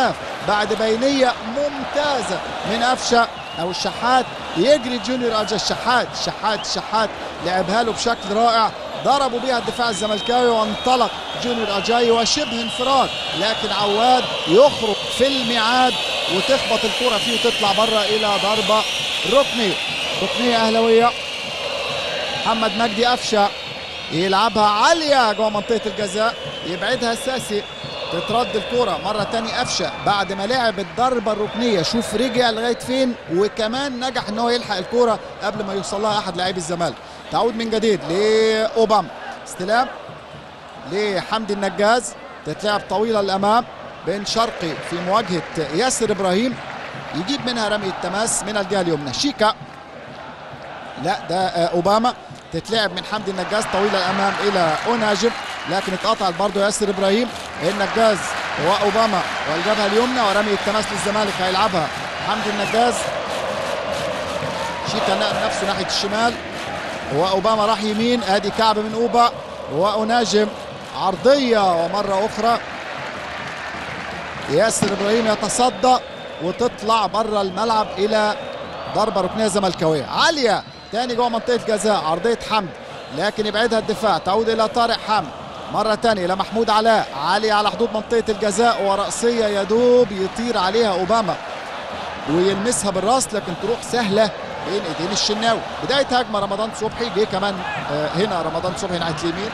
بعد بينيه ممتازه من قفشه او الشحات يجري جونيور اجا الشحات الشحات الشحات لعبها له بشكل رائع ضربوا بها الدفاع الزملكاوي وانطلق جونيور اجاي وشبه انفراد لكن عواد يخرج في الميعاد وتخبط الكره فيه وتطلع بره الى ضربه ركنيه ركنيه اهلاويه محمد مجدي قفشه يلعبها عاليه جوه منطقه الجزاء يبعدها الساسي تترد الكرة مرة تاني قفشة بعد ما لعب الضربة الركنية شوف رجع لغاية فين وكمان نجح ان هو يلحق الكرة قبل ما يوصل لها احد لاعبي الزمالك تعود من جديد لأوباما استلام لحمدي النجاز تتلعب طويلة للأمام بن شرقي في مواجهة ياسر إبراهيم يجيب منها رمي التماس من الجهة اليمنى شيكا لا ده أوباما تتلعب من حمدي النجاز طويلة الأمام إلى أوناجم لكن اتقطعت برضه ياسر إبراهيم النجاز وأوباما والجبهة اليمنى ورمي التماس للزمالك هيلعبها حمدي النجاز شيكا نقل نفسه ناحية الشمال وأوباما راح يمين ادي كعب من أوبا وأناجم عرضية ومرة أخرى ياسر إبراهيم يتصدى وتطلع بره الملعب إلى ضربة ركنية زملكاوية عالية تاني جوه منطقة الجزاء عرضية حمد لكن يبعدها الدفاع تعود إلى طارق حمد مرة تانية إلى محمود علاء عالية على حدود منطقة الجزاء ورأسية يدوب يطير عليها أوباما ويلمسها بالراس لكن تروح سهلة بين ايدين الشناوي بداية هجمة رمضان صبحي جه كمان هنا رمضان صبحي ناحية اليمين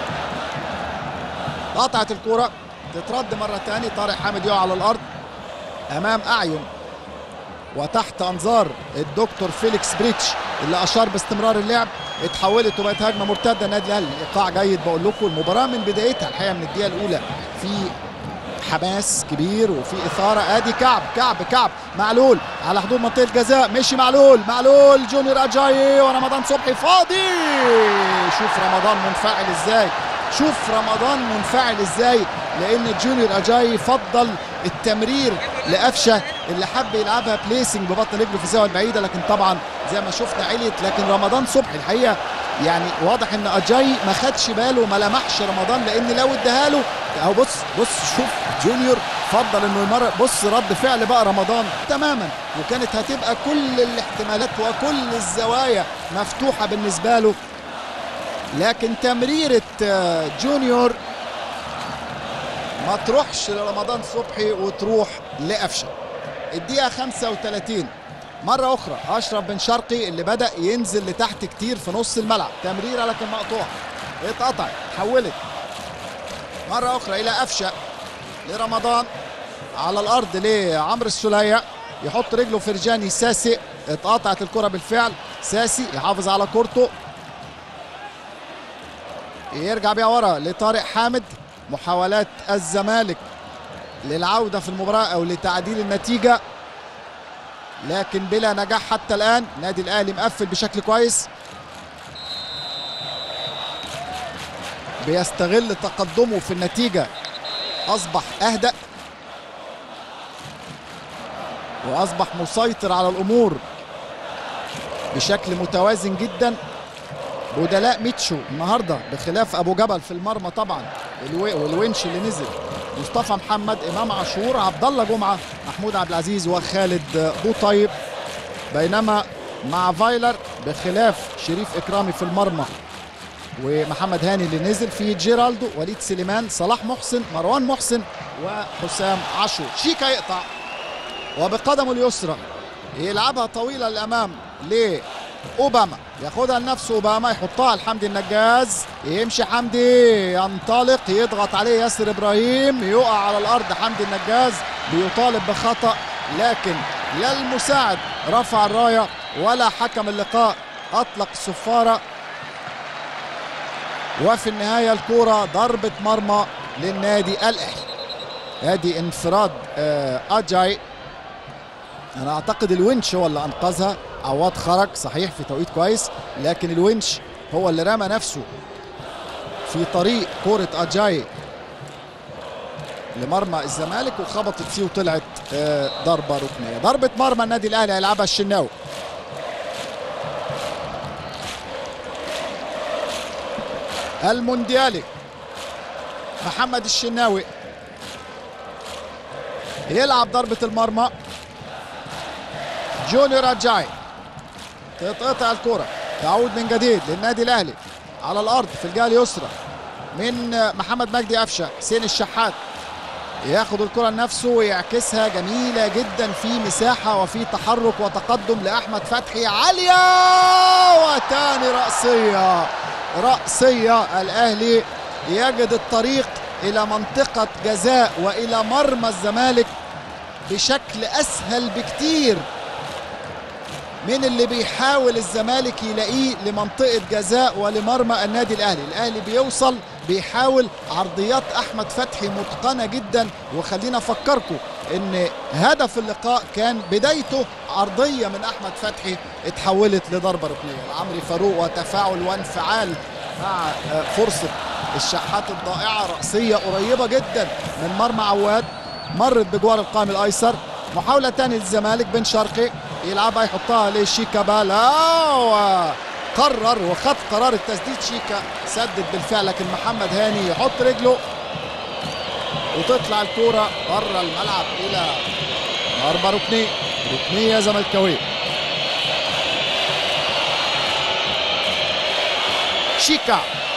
قطعت الكرة تترد مرة تاني طارق حامد يقع على الأرض أمام أعين وتحت أنظار الدكتور فيليكس بريتش اللي أشار باستمرار اللعب اتحولت وبقت هجمة مرتدة النادي الأهلي إيقاع جيد بقول لكم المباراة من بدايتها الحقيقة من الدقيقة الأولى في حماس كبير وفي اثاره ادي كعب كعب كعب معلول على حدود منطقه الجزاء مشي معلول معلول جونيور اجاي ورمضان صبحي فاضي شوف رمضان منفعل ازاي شوف رمضان منفعل ازاي لان جونيور اجاي فضل التمرير لقفشه اللي حب يلعبها بليسنج ببطن رجله في الزاويه البعيده لكن طبعا زي ما شفنا عليت لكن رمضان صبحي الحقيقه يعني واضح ان اجاي ما خدش باله ما لمحش رمضان لان لو اداها له اهو بص بص شوف جونيور فضل انه يمرر بص رد فعل بقى رمضان تماما وكانت هتبقى كل الاحتمالات وكل الزوايا مفتوحه بالنسبه له لكن تمريره جونيور ما تروحش لرمضان صبحي وتروح لقفشه الدقيقه 35 مرة أخرى أشرف بن شرقي اللي بدأ ينزل لتحت كتير في نص الملعب تمريرة لكن مقطوعة اتقطعت حولت مرة أخرى إلى قفشة لرمضان على الأرض لعمرو السولية يحط رجله فرجاني ساسي اتقطعت الكرة بالفعل ساسي يحافظ على كورته يرجع بيها ورا لطارق حامد محاولات الزمالك للعودة في المباراة أو لتعديل النتيجة لكن بلا نجاح حتى الآن نادي الأهلي مقفل بشكل كويس بيستغل تقدمه في النتيجة أصبح أهدأ وأصبح مسيطر على الأمور بشكل متوازن جدا بدلاء ميتشو النهارده بخلاف ابو جبل في المرمى طبعا والونش اللي نزل مصطفى محمد امام عاشور عبد الله جمعه محمود عبد العزيز وخالد بوطيب بينما مع فايلر بخلاف شريف اكرامي في المرمى ومحمد هاني اللي نزل في جيرالدو وليد سليمان صلاح محسن مروان محسن وحسام عاشور شيكا يقطع وبقدمه اليسرى يلعبها طويله للامام ل اوباما ياخدها لنفسه اوباما يحطها لحمدي النجاز يمشي حمدي ينطلق يضغط عليه ياسر ابراهيم يقع على الارض حمدي النجاز بيطالب بخطا لكن لا المساعد رفع الرايه ولا حكم اللقاء اطلق الصفاره وفي النهايه الكوره ضربه مرمى للنادي الاهلي ادي انفراد اجاي انا اعتقد الونش هو اللي انقذها عواد خرج صحيح في توقيت كويس لكن الونش هو اللي رمى نفسه في طريق كرة أجاي لمرمى الزمالك وخبطت فيه وطلعت ضربة ركنية ضربة مرمى النادي الأهلي هيلعبها الشناوي المونديالي محمد الشناوي يلعب ضربة المرمى جونيور رجاي تتقطع الكرة تعود من جديد للنادي الاهلي على الارض في الجهه اليسرى من محمد مجدي قفشه حسين الشحات ياخد الكرة لنفسه ويعكسها جميلة جدا في مساحة وفي تحرك وتقدم لأحمد فتحي عالية وتاني رأسية رأسية الأهلي يجد الطريق إلى منطقة جزاء وإلى مرمى الزمالك بشكل أسهل بكتير من اللي بيحاول الزمالك يلاقيه لمنطقة جزاء ولمرمى النادي الأهلي الأهلي بيوصل بيحاول عرضيات أحمد فتحي متقنة جدا وخلينا أفكركم إن هدف اللقاء كان بدايته عرضية من أحمد فتحي اتحولت لضربة ركنية لعمرو فاروق وتفاعل وانفعال مع فرصة الشحات الضائعة رأسية قريبة جدا من مرمى عواد مرت بجوار القائم الأيسر محاولة تانية للزمالك بن شرقي يلعبها يحطها لشيكابالا وقرر وخد قرار التسديد شيكا سدد بالفعل لكن محمد هاني يحط رجله وتطلع الكورة بره الملعب إلى ضربة ركنية ركنية زملكاوية شيكا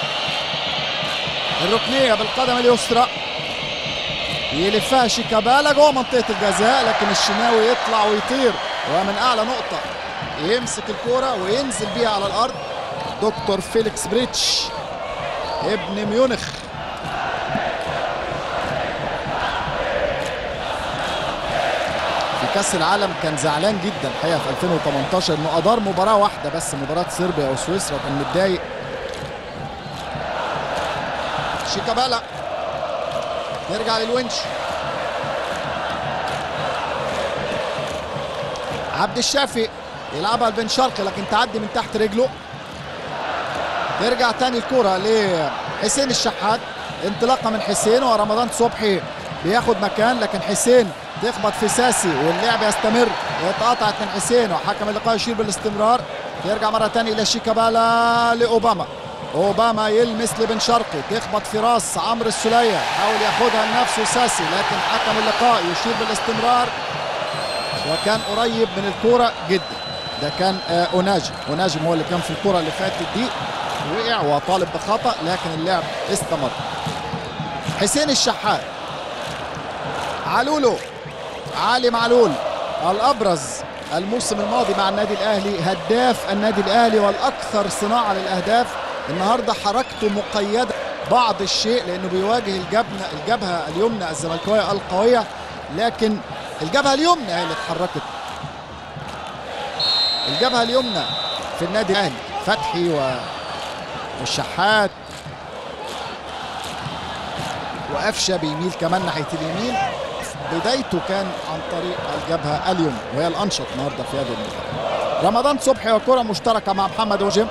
الركنية بالقدم اليسرى يلفها شيكابالا جوه منطقة الجزاء لكن الشناوي يطلع ويطير ومن أعلى نقطة يمسك الكورة وينزل بيها على الأرض دكتور فيليكس بريتش ابن ميونخ في كأس العالم كان زعلان جدا الحقيقة في 2018 إنه أدار مباراة واحدة بس مباراة صربيا وسويسرا كان متضايق شيكابالا نرجع للونش عبد الشافي يلعبها لبن شرقي لكن تعدي من تحت رجله ترجع تاني الكرة لحسين الشحات انطلاقة من حسين ورمضان صبحي بياخد مكان لكن حسين تخبط في ساسي واللعب يستمر اتقطعت من حسين وحكم اللقاء يشير بالاستمرار يرجع مرة تانية إلى شيكابالا لأوباما اوباما يلمس لبن شرقي تخبط في راس عمرو السليه حاول ياخدها لنفسه ساسي لكن حكم اللقاء يشير بالاستمرار وكان قريب من الكوره جدا ده كان آه اوناجم اوناجم هو اللي كان في الكوره اللي فاتت دي وقع وطالب بخطا لكن اللعب استمر حسين الشحات علولو علي معلول الابرز الموسم الماضي مع النادي الاهلي هداف النادي الاهلي والاكثر صناعه للاهداف النهارده حركته مقيده بعض الشيء لانه بيواجه الجبهه الجبهه اليمنى الزملكاويه القويه لكن الجبهه اليمنى هي اللي اتحركت الجبهه اليمنى في النادي الاهلي فتحي و... والشحات وقفشه بيميل كمان ناحيه اليمين بدايته كان عن طريق الجبهه اليمنى وهي الانشط النهارده في هذه المباراه رمضان صبحي وكره مشتركه مع محمد وجم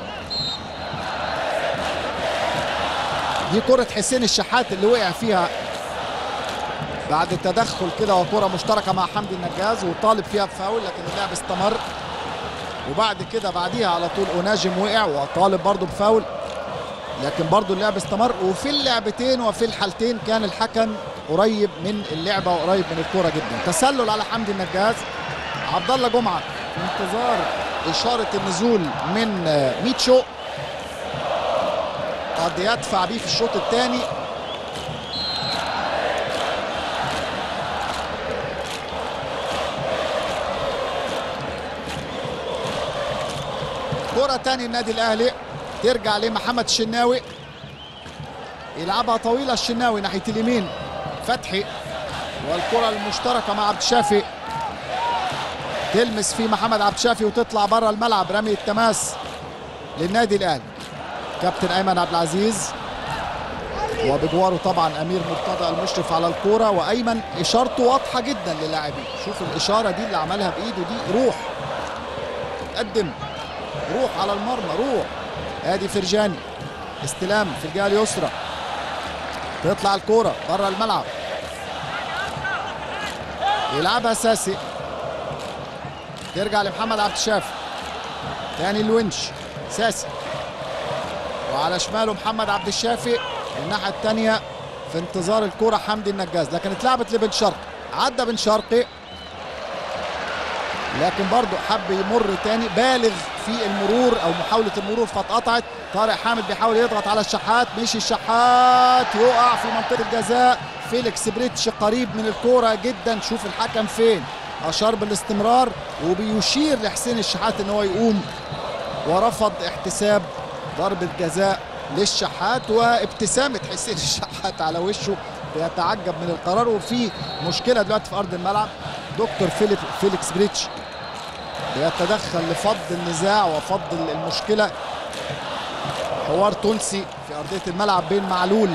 دي كرة حسين الشحات اللي وقع فيها بعد التدخل كده وكرة مشتركة مع حمدي النجاز وطالب فيها بفاول لكن اللعب استمر وبعد كده بعديها على طول أوناجم وقع وطالب برضه بفاول لكن برضه اللعب استمر وفي اللعبتين وفي الحالتين كان الحكم قريب من اللعبة وقريب من الكرة جدا تسلل على حمدي النجاز عبد الله جمعة في انتظار إشارة النزول من ميتشو قد يدفع بيه في الشوط الثاني كرة تاني النادي الاهلي ترجع لمحمد الشناوي يلعبها طويلة الشناوي ناحية اليمين فتحي والكرة المشتركة مع عبد الشافي تلمس في محمد عبد الشافي وتطلع بره الملعب رمي التماس للنادي الاهلي كابتن ايمن عبد العزيز وبجواره طبعا امير مرتضى المشرف على الكوره وايمن اشارته واضحه جدا للاعبين شوف الاشاره دي اللي عملها بايده دي روح قدم روح على المرمى روح ادي فرجاني استلام في الجهه اليسرى تطلع الكوره بره الملعب يلعبها ساسي ترجع لمحمد عبد الشافي تاني الونش ساسي وعلى شماله محمد عبد الشافي الناحيه الثانيه في انتظار الكرة حمدي النجاز لكن اتلعبت لبن شرق عدى بن شرقي لكن برضه حب يمر تاني بالغ في المرور او محاوله المرور فاتقطعت طارق حامد بيحاول يضغط على الشحات مشي الشحات يقع في منطقه الجزاء فيليكس بريتش قريب من الكوره جدا شوف الحكم فين اشار بالاستمرار وبيشير لحسين الشحات ان هو يقوم ورفض احتساب ضربه جزاء للشحات وابتسامه حسين الشحات على وشه بيتعجب من القرار وفي مشكله دلوقتي في ارض الملعب دكتور فيليب فيليكس بريتش بيتدخل لفض النزاع وفض المشكله حوار تونسي في ارضيه الملعب بين معلول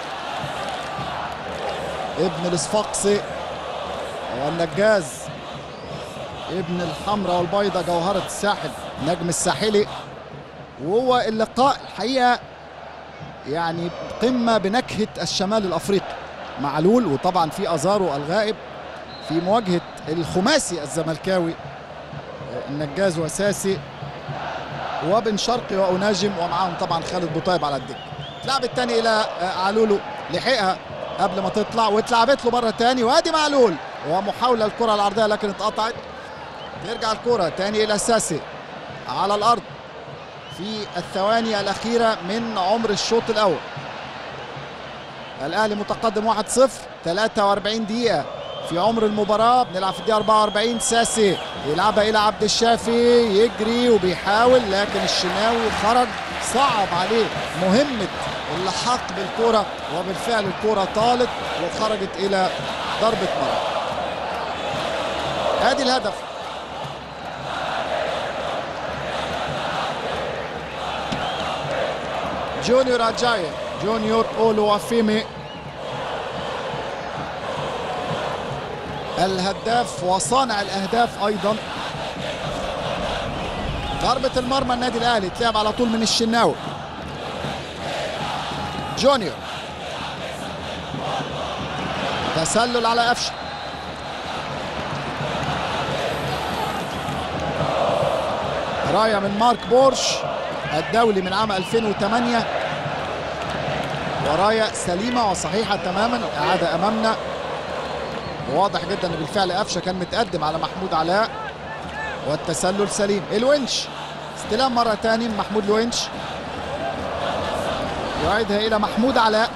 ابن الصفاقسي والنجاز ابن الحمراء والبيضة جوهرة الساحل نجم الساحلي وهو اللقاء الحقيقة يعني قمة بنكهة الشمال الأفريقي معلول وطبعا في أزارو الغائب في مواجهة الخماسي الزملكاوي النجاز وساسي وبن شرقي وأناجم ومعاهم طبعا خالد بوطيب على الدكة اتلعب الثاني إلى علولو لحقها قبل ما تطلع واتلعبت له مرة تاني وادي معلول ومحاولة الكرة العرضية لكن اتقطعت ترجع الكرة تاني إلى ساسي على الأرض في الثواني الأخيرة من عمر الشوط الأول الأهلي متقدم 1-0 43 دقيقة في عمر المباراة بنلعب في الدقيقة 44 ساسي يلعبها إلى عبد الشافي يجري وبيحاول لكن الشناوي خرج صعب عليه مهمة اللحاق بالكرة وبالفعل الكرة طالت وخرجت إلى ضربة مرمى ادي الهدف جونيور اجاي جونيور اولو وافيمي الهداف وصانع الاهداف ايضا ضربة المرمى النادي الاهلي تلعب على طول من الشناوي جونيور تسلل على قفشه رايه من مارك بورش الدولي من عام 2008 ورايه سليمه وصحيحه تماما اعاده امامنا واضح جدا ان بالفعل قفشه كان متقدم على محمود علاء والتسلل سليم الونش استلام مره ثاني من محمود الونش يعيدها الى محمود علاء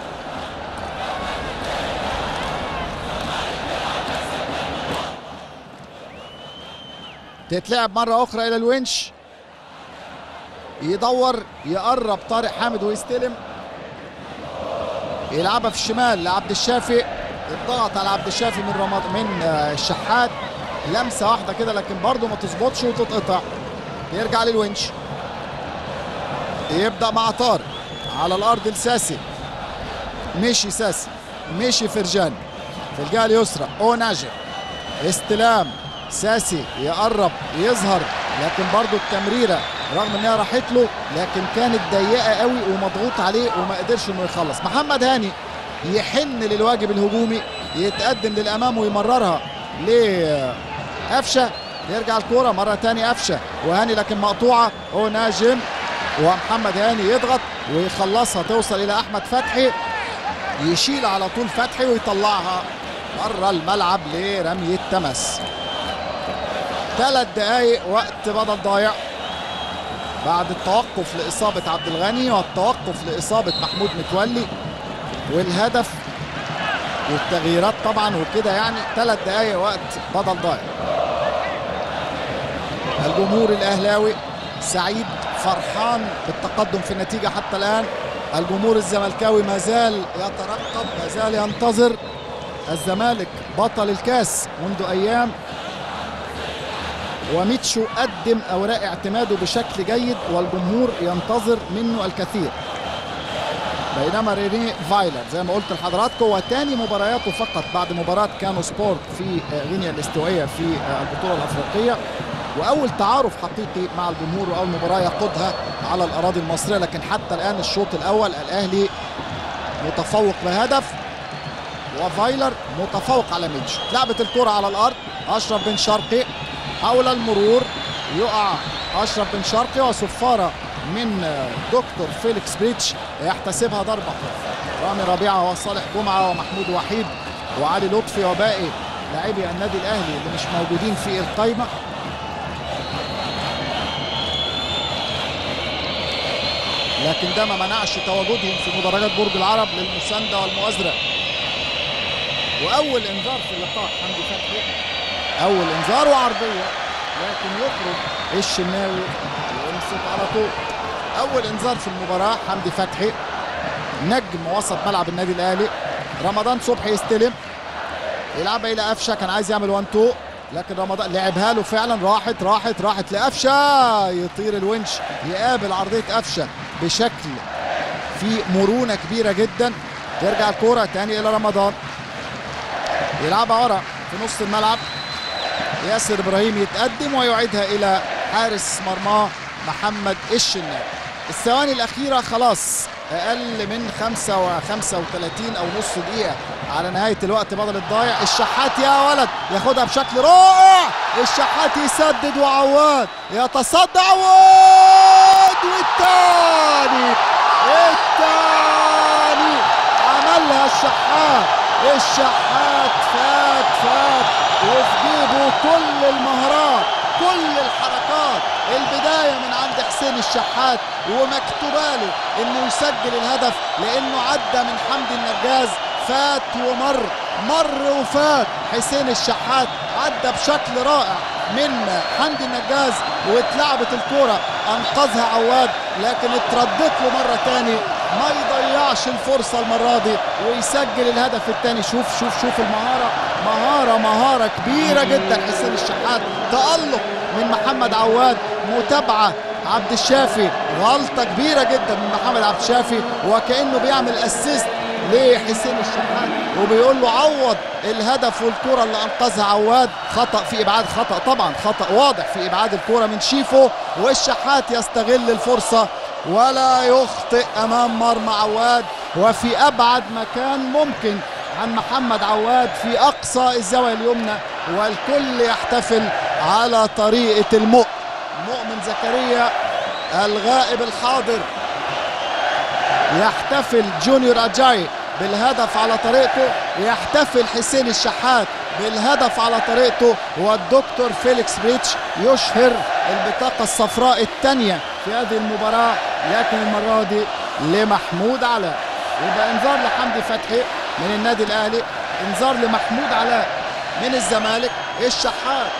تتلعب مره اخرى الى الونش يدور يقرب طارق حامد ويستلم يلعبها في الشمال لعبد الشافي الضغط على عبد الشافي من رمض من الشحات لمسه واحده كده لكن برضه ما تظبطش وتتقطع يرجع للونش يبدا مع طارق على الارض لساسي مشي ساسي مشي فرجان في الجهه اليسرى او ناجم استلام ساسي يقرب يظهر لكن برضه التمريره رغم انها راحت له لكن كانت ضيقه قوي ومضغوط عليه وما قدرش انه يخلص محمد هاني يحن للواجب الهجومي يتقدم للامام ويمررها لقفشه يرجع الكوره مره ثانيه قفشه وهاني لكن مقطوعه هو ناجم ومحمد هاني يضغط ويخلصها توصل الى احمد فتحي يشيل على طول فتحي ويطلعها بره الملعب لرمي التمس ثلاث دقايق وقت بدل ضايع بعد التوقف لإصابة عبد الغني والتوقف لإصابة محمود متولي والهدف والتغييرات طبعا وكده يعني ثلاث دقايق وقت بدل ضايع الجمهور الأهلاوي سعيد فرحان بالتقدم في النتيجة حتى الآن الجمهور الزملكاوي ما زال يترقب ما زال ينتظر الزمالك بطل الكاس منذ أيام وميتشو قدم اوراق اعتماده بشكل جيد والجمهور ينتظر منه الكثير بينما ريني فايلر زي ما قلت لحضراتكم هو تاني مبارياته فقط بعد مباراة كانو سبورت في غينيا الاستوائية في البطولة الأفريقية وأول تعارف حقيقي مع الجمهور وأول مباراة يقودها على الأراضي المصرية لكن حتى الآن الشوط الأول الأهلي متفوق بهدف وفايلر متفوق على ميتشو لعبت الكرة على الأرض أشرف بن شرقي حول المرور يقع اشرف بن شرقي وصفاره من دكتور فيليكس بريتش يحتسبها ضربه رامي ربيعه وصالح جمعه ومحمود وحيد وعلي لطفي وباقي لاعبي النادي الاهلي اللي مش موجودين في القائمه لكن ده ما منعش تواجدهم في مدرجات برج العرب للمسانده والمؤازره واول انذار في اللقاء حمدي فتحي اول انذار وعرضيه لكن يخرج الشناوي ويمسك على طول اول انذار في المباراه حمدي فتحي نجم وسط ملعب النادي الاهلي رمضان صبحي يستلم يلعبها الى قفشه كان عايز يعمل 1 2 لكن رمضان لعبها له فعلا راحت راحت راحت لقفشه يطير الونش يقابل عرضيه قفشه بشكل في مرونه كبيره جدا ترجع الكوره تاني الى رمضان يلعبها ورا في نص الملعب ياسر ابراهيم يتقدم ويعيدها الى حارس مرماه محمد الشناوي الثواني الاخيره خلاص اقل من 5 و 35 او نص دقيقه على نهايه الوقت بدل الضايع الشحات يا ولد ياخدها بشكل رائع الشحات يسدد وعواد يتصدى عواد والتاني التاني عملها الشحات الشحات فات فات وفي جيبه كل المهارات كل الحركات البدايه من عند حسين الشحات ومكتوبه له انه يسجل الهدف لانه عدى من حمدي النجاز فات ومر مر وفات حسين الشحات عدى بشكل رائع من حمدي النجاز واتلعبت الكوره انقذها عواد لكن اتردت له مره تاني ما يضيعش الفرصه المره دي ويسجل الهدف الثاني شوف شوف شوف المهاره مهاره مهاره كبيره جدا حسين الشحات تالق من محمد عواد متابعه عبد الشافي غلطه كبيره جدا من محمد عبد الشافي وكانه بيعمل اسيست لحسين الشحات وبيقول له عوض الهدف والكره اللي انقذها عواد خطا في ابعاد خطا طبعا خطا واضح في ابعاد الكره من شيفو والشحات يستغل الفرصه ولا يخطئ امام مرمى عواد وفي ابعد مكان ممكن عن محمد عواد في اقصى الزاويه اليمنى والكل يحتفل على طريقه المؤمن مؤمن زكريا الغائب الحاضر يحتفل جونيور اجاي بالهدف على طريقته يحتفل حسين الشحات بالهدف على طريقته والدكتور فيليكس بريتش يشهر البطاقة الصفراء الثانية في هذه المباراة لكن المرة دي لمحمود علاء يبقى انذار لحمدي فتحي من النادي الاهلي انذار لمحمود علاء من الزمالك الشحات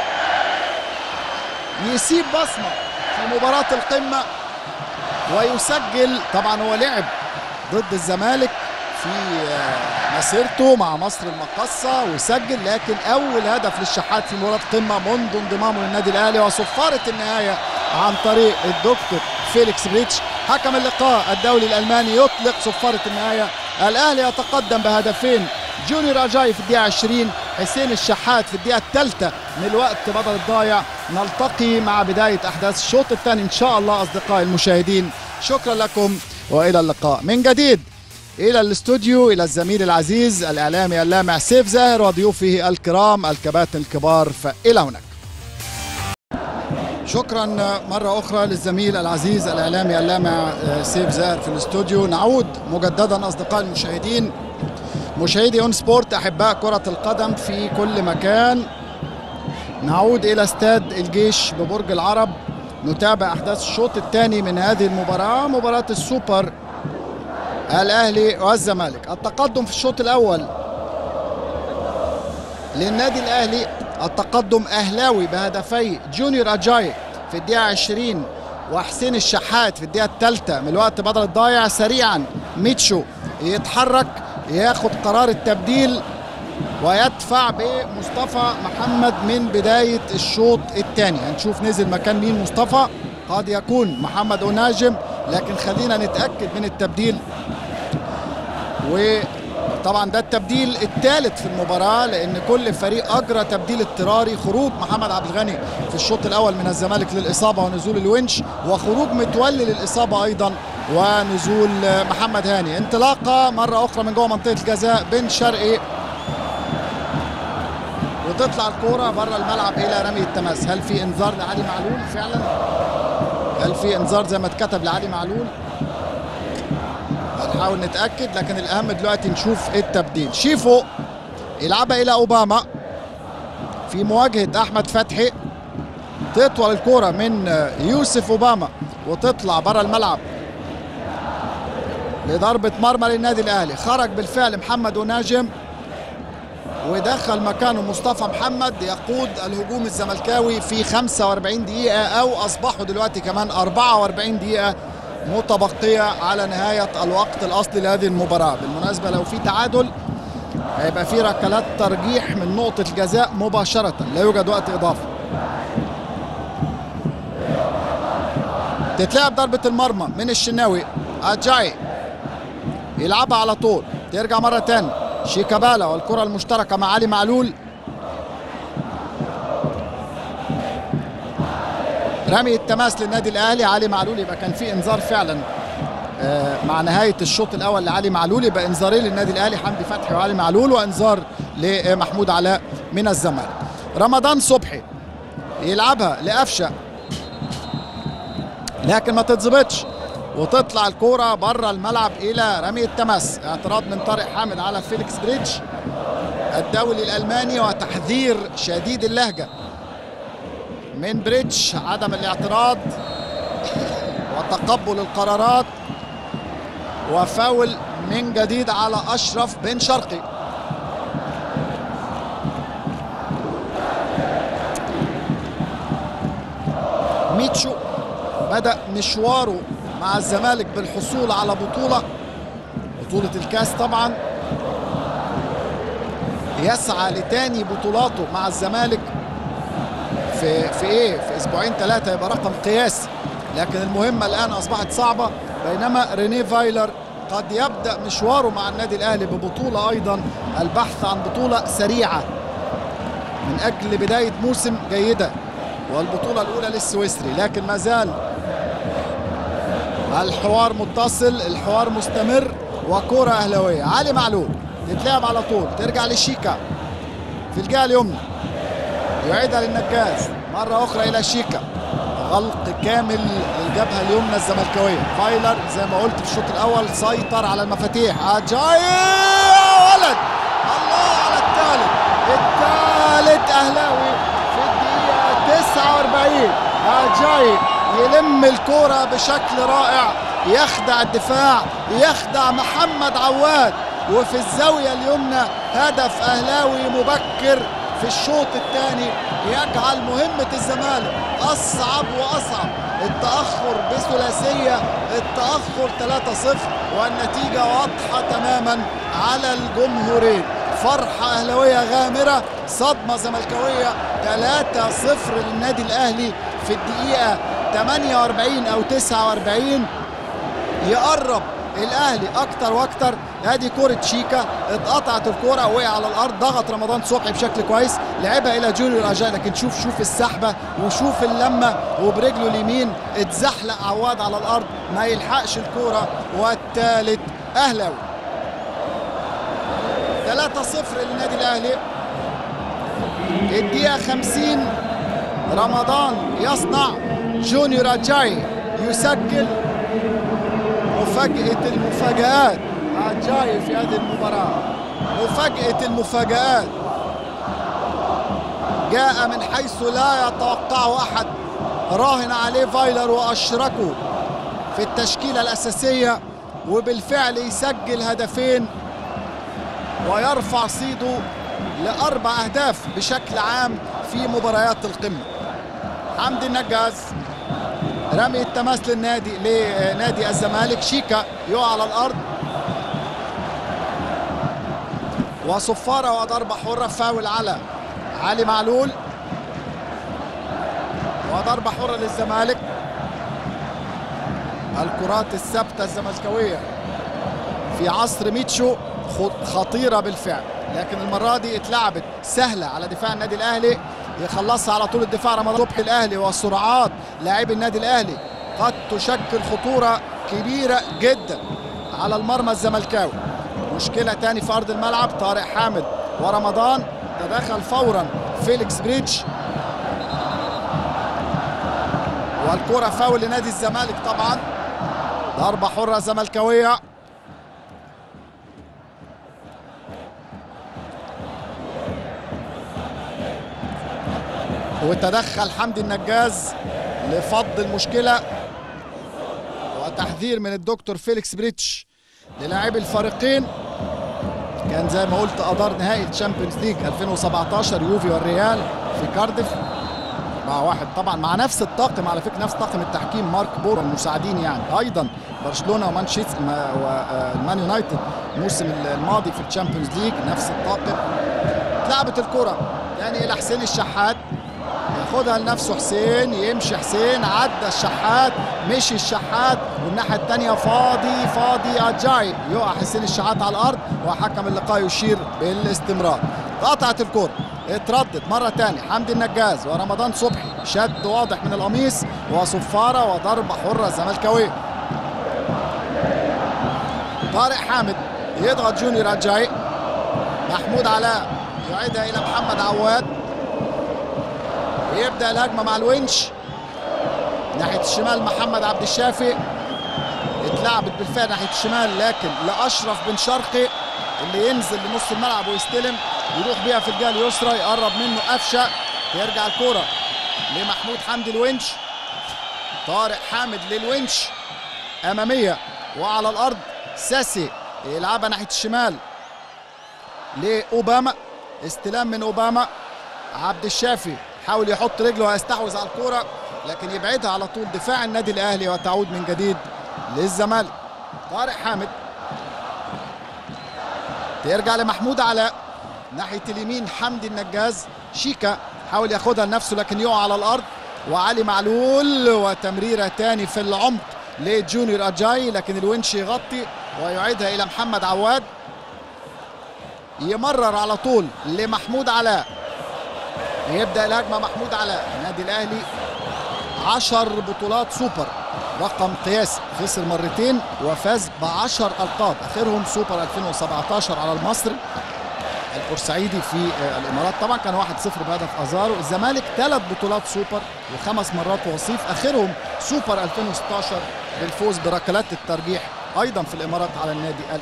يسيب بصمة في مباراة القمة ويسجل طبعا هو لعب ضد الزمالك في مسيرته مع مصر المقصة وسجل لكن أول هدف للشحات في مباراة قمة منذ انضمامه للنادي الأهلي وصفارة النهاية عن طريق الدكتور فيليكس بريتش حكم اللقاء الدولي الألماني يطلق صفارة النهاية الأهلي يتقدم بهدفين جونيور أجاي في الدقيقة 20 حسين الشحات في الدقيقة الثالثة من الوقت بدل الضايع نلتقي مع بداية أحداث الشوط الثاني إن شاء الله أصدقائي المشاهدين شكرا لكم وإلى اللقاء من جديد إلى الاستوديو إلى الزميل العزيز الإعلامي اللامع سيف زاهر وضيوفه الكرام الكباتن الكبار فإلى هناك شكرا مرة أخرى للزميل العزيز الإعلامي اللامع سيف زاهر في الاستوديو نعود مجددا أصدقائي المشاهدين مشاهدي اون سبورت أحباء كرة القدم في كل مكان نعود إلى استاد الجيش ببرج العرب نتابع أحداث الشوط الثاني من هذه المباراة مباراة السوبر الأهلي والزمالك التقدم في الشوط الأول للنادي الأهلي التقدم أهلاوي بهدفي جونيور أجاي في الدقيقة 20 وحسين الشحات في الدقيقة الثالثة من الوقت بدل الضايع سريعا ميتشو يتحرك ياخد قرار التبديل ويدفع بمصطفى محمد من بداية الشوط الثاني هنشوف نزل مكان مين مصطفى قد يكون محمد أناجم لكن خلينا نتأكد من التبديل وطبعا ده التبديل الثالث في المباراة لأن كل فريق أجرى تبديل اضطراري خروج محمد عبد الغني في الشوط الأول من الزمالك للإصابة ونزول الونش وخروج متولي للإصابة أيضا ونزول محمد هاني انطلاقة مرة أخرى من جوه منطقة الجزاء بن شرقي وتطلع الكورة بره الملعب إلى رمي التماس هل في إنذار لعلي معلول فعلا هل في إنذار زي ما اتكتب لعلي معلول هنحاول نتأكد لكن الأهم دلوقتي نشوف التبديل شيفو يلعبها إلى أوباما في مواجهه احمد فتحي تطول الكرة من يوسف اوباما وتطلع بره الملعب لضربة مرمى للنادي الاهلي خرج بالفعل محمد وناجم ودخل مكانه مصطفى محمد يقود الهجوم الزملكاوي في 45 دقيقة أو أصبحوا دلوقتي كمان 44 دقيقة متبقية على نهاية الوقت الأصلي لهذه المباراة بالمناسبة لو في تعادل هيبقى في ركلات ترجيح من نقطة الجزاء مباشرة لا يوجد وقت إضافي تتلعب ضربة المرمى من الشناوي أجاي يلعبها على طول ترجع مرة تاني شيكابالا والكرة المشتركة مع علي معلول رمي التماس للنادي الاهلي علي معلول يبقى كان في انذار فعلا مع نهايه الشوط الاول لعلي معلول يبقى انذارين للنادي الاهلي حمدي فتحي وعلي معلول وانذار لمحمود علاء من الزمالك رمضان صبحي يلعبها لقفشه لكن ما تتظبطش وتطلع الكوره بره الملعب الى رمي التماس اعتراض من طارق حامد على فيليكس بريدج الدولي الالماني وتحذير شديد اللهجه من بريدج عدم الاعتراض وتقبل القرارات وفاول من جديد على اشرف بن شرقي ميتشو بدا مشواره مع الزمالك بالحصول على بطوله بطوله الكاس طبعا يسعى لتاني بطولاته مع الزمالك في في ايه في اسبوعين ثلاثه يبقى رقم قياسي لكن المهمه الان اصبحت صعبه بينما ريني فايلر قد يبدا مشواره مع النادي الاهلي ببطوله ايضا البحث عن بطوله سريعه من اجل بدايه موسم جيده والبطوله الاولى للسويسري لكن ما زال الحوار متصل الحوار مستمر وكره اهلاويه علي معلول تتلعب على طول ترجع لشيكا في الجهه اليمنى يعيدها للنجاز مرة أخرى إلى شيكا غلق كامل للجبهة اليمنى الزملكاوية فايلر زي ما قلت في الشوط الأول سيطر على المفاتيح أجاي ولد الله على الثالث الثالث أهلاوي في الدقيقة 49 أجاي يلم الكرة بشكل رائع يخدع الدفاع يخدع محمد عواد وفي الزاوية اليمنى هدف أهلاوي مبكر في الشوط الثاني يجعل مهمة الزمالك أصعب وأصعب التأخر بثلاثية التأخر 3-0 والنتيجة واضحة تماما على الجمهورين فرحة أهلاوية غامرة صدمة زملكاوية 3-0 للنادي الأهلي في الدقيقة 48 أو 49 يقرب الاهلي اكتر واكتر ادي كوره شيكا اتقطعت الكوره وقع على الارض ضغط رمضان صبحي بشكل كويس لعبها الى جونيور اجاي لكن شوف شوف السحبه وشوف اللمه وبرجله اليمين اتزحلق عواد على الارض ما يلحقش الكوره والثالث اهلاوي 3-0 للنادي الاهلي الدقيقه 50 رمضان يصنع جونيور اجاي يسجل مفاجأة المفاجآت عجاي في هذه المباراة مفاجأة المفاجآت جاء من حيث لا يتوقعه أحد راهن عليه فايلر وأشركه في التشكيلة الأساسية وبالفعل يسجل هدفين ويرفع صيده لأربع أهداف بشكل عام في مباريات القمة حمدي النجاز رمي التماس للنادي لنادي الزمالك شيكا يقع على الارض وصفاره وضربه حره فاول على علي معلول وضربه حره للزمالك الكرات الثابته الزملكاويه في عصر ميتشو خطيره بالفعل لكن المره دي اتلعبت سهله على دفاع النادي الاهلي يخلصها على طول الدفاع رمضان صبحي الاهلي وسرعات لاعبي النادي الاهلي قد تشكل خطوره كبيره جدا على المرمى الزملكاوي مشكله تاني في ارض الملعب طارق حامد ورمضان تدخل فورا فيليكس بريدج والكره فاول لنادي الزمالك طبعا ضربه حره زملكاويه وتدخل حمدي النجاز لفض المشكله وتحذير من الدكتور فيليكس بريتش للاعبي الفريقين كان زي ما قلت ادار نهائي الشامبيونز ليج 2017 يوفي والريال في كارديف مع واحد طبعا مع نفس الطاقم على فكره نفس طاقم التحكيم مارك بور والمساعدين يعني ايضا برشلونه ومانشيستر ومان يونايتد الموسم الماضي في الشامبيونز ليج نفس الطاقم اتلعبت الكره يعني الى حسين الشحات ياخدها لنفسه حسين يمشي حسين عدى الشحات مشي الشحات والناحيه الثانيه فاضي فاضي اجاي يقع حسين الشحات على الارض وحكم اللقاء يشير بالاستمرار قطعت الكره اتردت مرة تاني حمدي النجاز ورمضان صبحي شد واضح من القميص وصفارة وضربة حرة زملكاوية طارق حامد يضغط جونيور اجاي محمود علاء يعيدها الى محمد عواد يبدا الهجمه مع الونش ناحيه الشمال محمد عبد الشافي اتلعبت بالفعل ناحيه الشمال لكن لاشرف بن شرقي اللي ينزل لنص الملعب ويستلم يروح بيها في الجهه اليسرى يقرب منه قفشه ترجع الكوره لمحمود حمدي الونش طارق حامد للونش اماميه وعلى الارض ساسي يلعبها ناحيه الشمال لاوباما استلام من اوباما عبد الشافي حاول يحط رجله ويستحوذ على الكوره لكن يبعدها على طول دفاع النادي الاهلي وتعود من جديد للزمالك طارق حامد ترجع لمحمود علاء ناحيه اليمين حمدي النجاز شيكا حاول ياخدها لنفسه لكن يقع على الارض وعلي معلول وتمريره تاني في العمق لجونيور اجاي لكن الونش يغطي ويعيدها الى محمد عواد يمرر على طول لمحمود علاء يبدا الهجمه محمود علاء النادي الاهلي 10 بطولات سوبر رقم قياسي خسر مرتين وفاز ب 10 القاب اخرهم سوبر 2017 على المصري البورسعيدي في الامارات طبعا كان 1-0 بهدف ازارو الزمالك ثلاث بطولات سوبر وخمس مرات وصيف اخرهم سوبر 2016 بالفوز بركلات الترجيح ايضا في الامارات على النادي الاهلي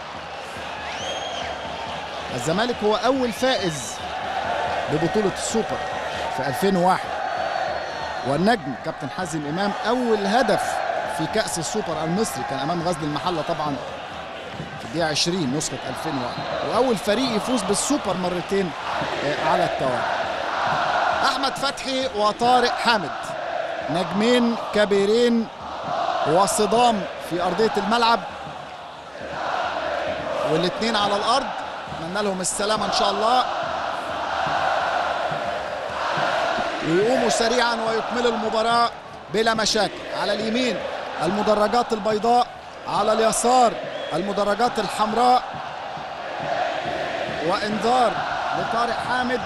الزمالك هو اول فائز ببطوله السوبر في 2001 والنجم كابتن حازم امام اول هدف في كاس السوبر المصري كان امام غزل المحله طبعا في الدقيقه 20 نسخه 2001 واول فريق يفوز بالسوبر مرتين على التوالي احمد فتحي وطارق حامد نجمين كبيرين وصدام في ارضيه الملعب والاثنين على الارض اتمنى لهم السلامه ان شاء الله ويقوموا سريعا ويكملوا المباراه بلا مشاكل على اليمين المدرجات البيضاء على اليسار المدرجات الحمراء وانذار لطارق حامد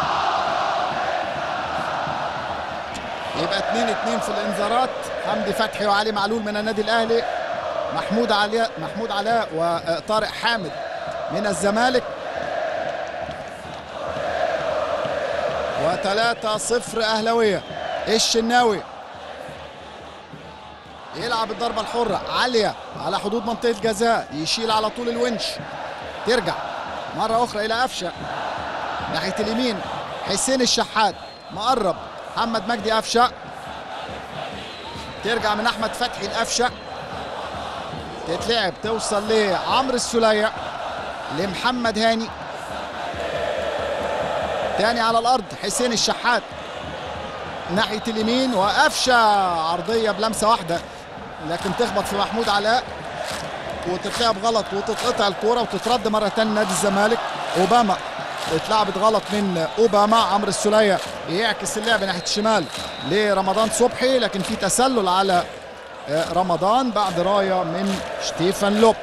يبقى 2 2 في الانذارات حمدي فتحي وعلي معلول من النادي الاهلي محمود علاء محمود علاء وطارق حامد من الزمالك وثلاثة صفر أهلوية الشناوي يلعب الضربة الحرة عالية على حدود منطقة جزاء يشيل على طول الونش ترجع مرة أخرى إلى أفشة ناحية اليمين حسين الشحات مقرب محمد مجدي أفشة ترجع من أحمد فتحي لأفشة تتلعب توصل لعمرو السلية لمحمد هاني تاني على الارض حسين الشحات ناحيه اليمين وقفشه عرضيه بلمسه واحده لكن تخبط في محمود علاء وتتلعب غلط وتتقطع الكوره وتترد مره ثانيه نادي الزمالك اوباما اتلعبت غلط من اوباما عمرو السليه يعكس اللعب ناحيه الشمال لرمضان صبحي لكن في تسلل على رمضان بعد رايه من شتيفان لوب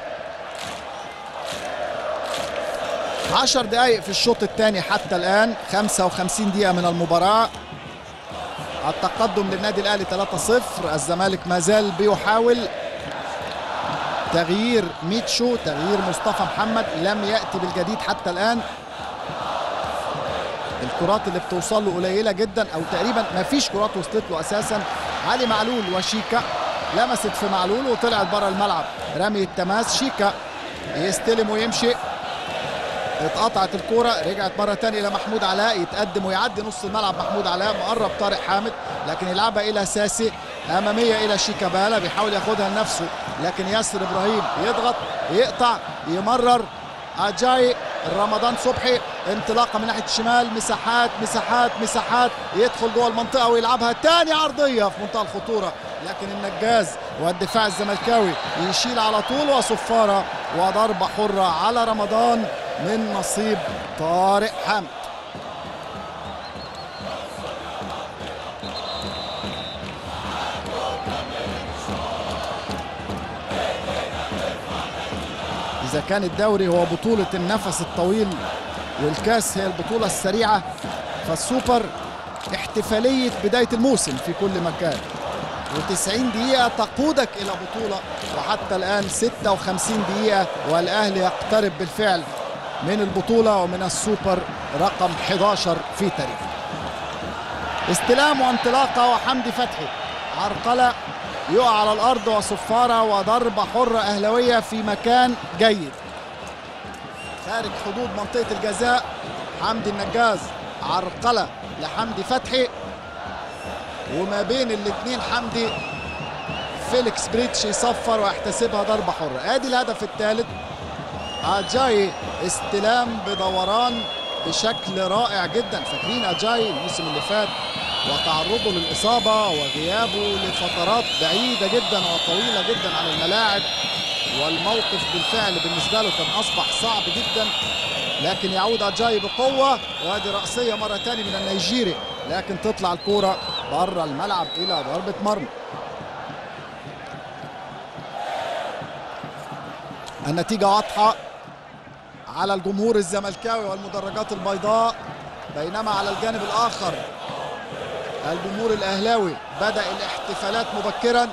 10 دقائق في الشوط الثاني حتى الآن 55 دقيقة من المباراة التقدم للنادي الأهلي 3-0 الزمالك ما زال بيحاول تغيير ميتشو تغيير مصطفى محمد لم يأتي بالجديد حتى الآن الكرات اللي بتوصل له قليلة جدا أو تقريبا ما فيش كرات وصلت له أساسا علي معلول وشيكا لمست في معلول وطلعت بره الملعب رمي التماس شيكا يستلم ويمشي اتقطعت الكرة رجعت مرة تانية إلى محمود علاء يتقدم ويعدي نص الملعب محمود علاء مقرب طارق حامد لكن يلعبها إلى ساسي أمامية إلى شيكابالا بيحاول ياخدها لنفسه لكن ياسر إبراهيم يضغط يقطع يمرر أجاي رمضان صبحي انطلاقه من ناحيه الشمال مساحات مساحات مساحات يدخل جوه المنطقه ويلعبها تاني عرضيه في منتهى الخطوره لكن النجاز والدفاع الزملكاوي يشيل على طول وصفاره وضربه حره على رمضان من نصيب طارق حامد إذا كان الدوري هو بطولة النفس الطويل والكاس هي البطولة السريعة فالسوبر احتفالية بداية الموسم في كل مكان و90 دقيقة تقودك إلى بطولة وحتى الآن 56 دقيقة والأهلي يقترب بالفعل من البطولة ومن السوبر رقم 11 في تاريخه استلام وانطلاقة وحمدي فتحي عرقلة يقع على الارض وصفاره وضربه حره اهلاويه في مكان جيد خارج حدود منطقه الجزاء حمدي النجاز عرقله لحمدي فتحي وما بين الاثنين حمدي فيليكس بريتش يصفر ويحتسبها ضربه حره ادي الهدف الثالث اجاي استلام بدوران بشكل رائع جدا فاكرين اجاي الموسم اللي فات وتعرضه للإصابة وغيابه لفترات بعيدة جدا وطويلة جدا عن الملاعب والموقف بالفعل بالنسبة له كان أصبح صعب جدا لكن يعود أجاي بقوة وادي رأسية مرة تانية من النيجيري لكن تطلع الكورة بره الملعب إلى ضربة مرمى النتيجة واضحة على الجمهور الزملكاوي والمدرجات البيضاء بينما على الجانب الآخر الجمهور الاهلاوي بدا الاحتفالات مبكرا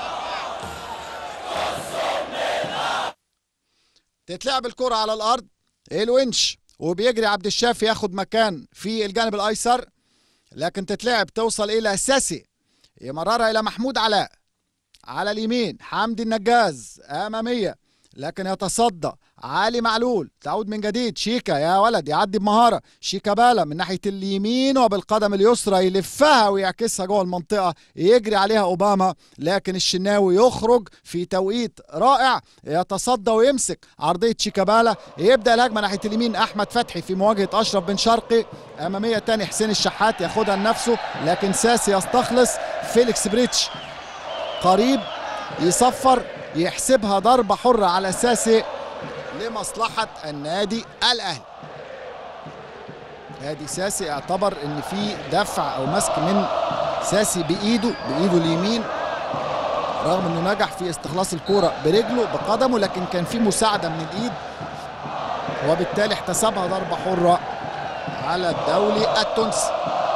تتلعب الكره على الارض الونش وبيجري عبد الشافي ياخد مكان في الجانب الايسر لكن تتلعب توصل الى ساسي يمررها الى محمود علاء على اليمين حمدي النجاز اماميه لكن يتصدى علي معلول تعود من جديد شيكا يا ولد يعدي بمهاره شيكا بالا من ناحيه اليمين وبالقدم اليسرى يلفها ويعكسها جوه المنطقه يجري عليها اوباما لكن الشناوي يخرج في توقيت رائع يتصدى ويمسك عرضيه شيكابالا يبدا الهجمه ناحيه اليمين احمد فتحي في مواجهه اشرف بن شرقي اماميه تاني حسين الشحات ياخدها لنفسه لكن ساسي يستخلص فيليكس بريتش قريب يصفر يحسبها ضربه حره على ساسي لمصلحة النادي الأهلي ادي ساسي اعتبر ان في دفع او مسك من ساسي بايده بايده اليمين رغم انه نجح في استخلاص الكرة برجله بقدمه لكن كان في مساعدة من الايد وبالتالي احتسبها ضربة حرة على الدولي التونسي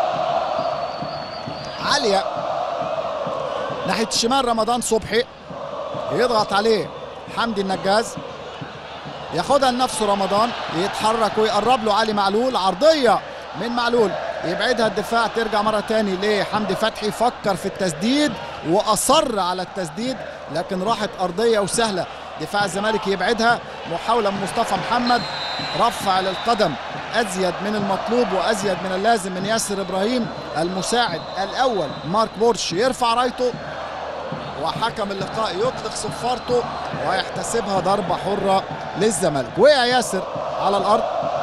عالية ناحية الشمال رمضان صبحي يضغط عليه حمدي النجاز ياخدها لنفسه رمضان يتحرك ويقرب له علي معلول عرضيه من معلول يبعدها الدفاع ترجع مره تاني لحمدي فتحي فكر في التسديد واصر على التسديد لكن راحت ارضيه وسهله دفاع الزمالك يبعدها محاوله من مصطفى محمد رفع للقدم ازيد من المطلوب وازيد من اللازم من ياسر ابراهيم المساعد الاول مارك بورش يرفع رايته وحكم اللقاء يطلق صفارته ويحتسبها ضربة حرة للزمالك وقع ياسر على الأرض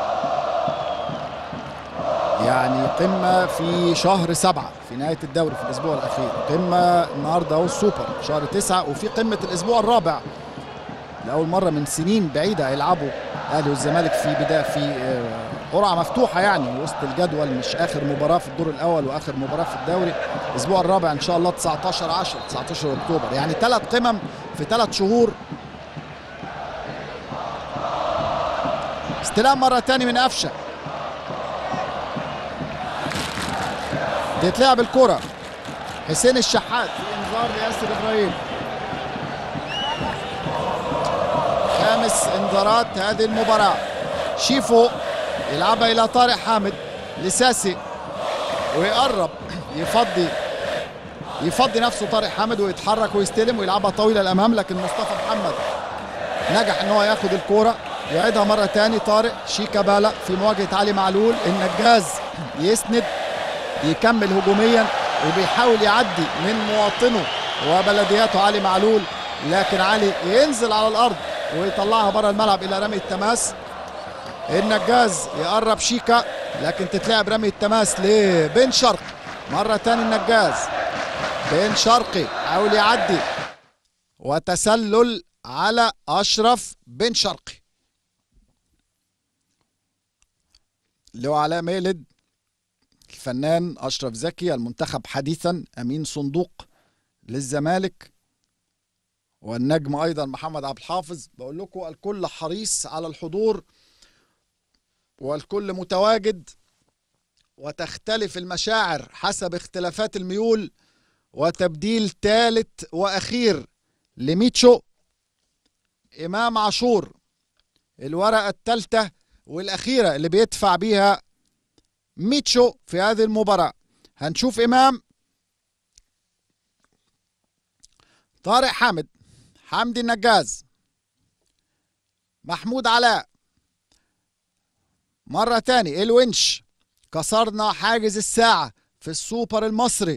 يعني قمة في شهر سبعة في نهاية الدوري في الأسبوع الأخير قمة النهاردة أهو السوبر شهر تسعة وفي قمة الأسبوع الرابع لأول مرة من سنين بعيدة يلعبوا الأهلي والزمالك في بداية في قرعة مفتوحة يعني وسط الجدول مش آخر مباراة في الدور الأول وآخر مباراة في الدوري الأسبوع الرابع إن شاء الله 19 10 19 أكتوبر يعني ثلاث قمم في ثلاث شهور استلام مرة تاني من قفشة تتلعب الكرة حسين الشحات في انذار لياسر ابراهيم خامس انذارات هذه المباراة شيفو يلعبها الى طارق حامد لساسي ويقرب يفضي يفضي نفسه طارق حامد ويتحرك ويستلم ويلعبها طويله الامام لكن مصطفى محمد نجح ان هو ياخد الكوره يعيدها مرة تاني طارق شيكابالا في مواجهة علي معلول النجاز يسند يكمل هجوميا وبيحاول يعدي من مواطنه وبلدياته علي معلول لكن علي ينزل على الارض ويطلعها بره الملعب الى رمي التماس النجاز يقرب شيكا لكن تتلعب رمي التماس لبن شرقي مرة تاني النجاز بن شرقي حاول يعدي وتسلل على أشرف بن شرقي اللي هو علاء ميلد الفنان أشرف زكي المنتخب حديثا أمين صندوق للزمالك والنجم أيضا محمد عبد الحافظ بقول لكم الكل حريص على الحضور والكل متواجد وتختلف المشاعر حسب اختلافات الميول وتبديل ثالث واخير لميتشو امام عاشور الورقه الثالثه والاخيره اللي بيدفع بيها ميتشو في هذه المباراه هنشوف امام طارق حامد حمدي النجاز محمود علاء مرة تاني الونش كسرنا حاجز الساعة في السوبر المصري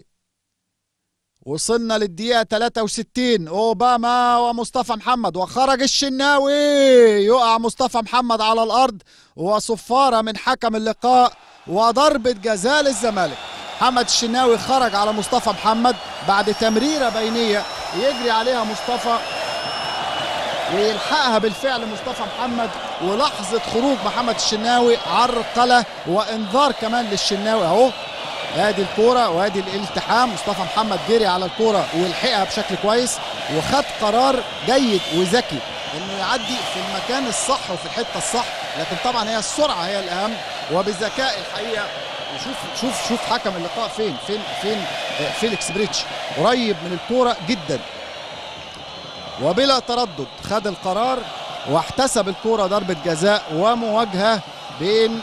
وصلنا للدقيقة 63 أوباما ومصطفى محمد وخرج الشناوي يقع مصطفى محمد على الأرض وصفارة من حكم اللقاء وضربة جزاء للزمالك محمد الشناوي خرج على مصطفى محمد بعد تمريرة بينية يجري عليها مصطفى ويلحقها بالفعل مصطفى محمد ولحظة خروج محمد الشناوي عرقلة وانذار كمان للشناوي اهو ادي الكوره وادي الالتحام مصطفى محمد جري على الكوره ولحقها بشكل كويس وخد قرار جيد وذكي انه يعدي في المكان الصح وفي الحته الصح لكن طبعا هي السرعه هي الاهم وبذكاء الحقيقه شوف شوف شوف حكم اللقاء فين فين فين فيليكس بريتش قريب من الكوره جدا وبلا تردد خد القرار واحتسب الكرة ضربة جزاء ومواجهة بين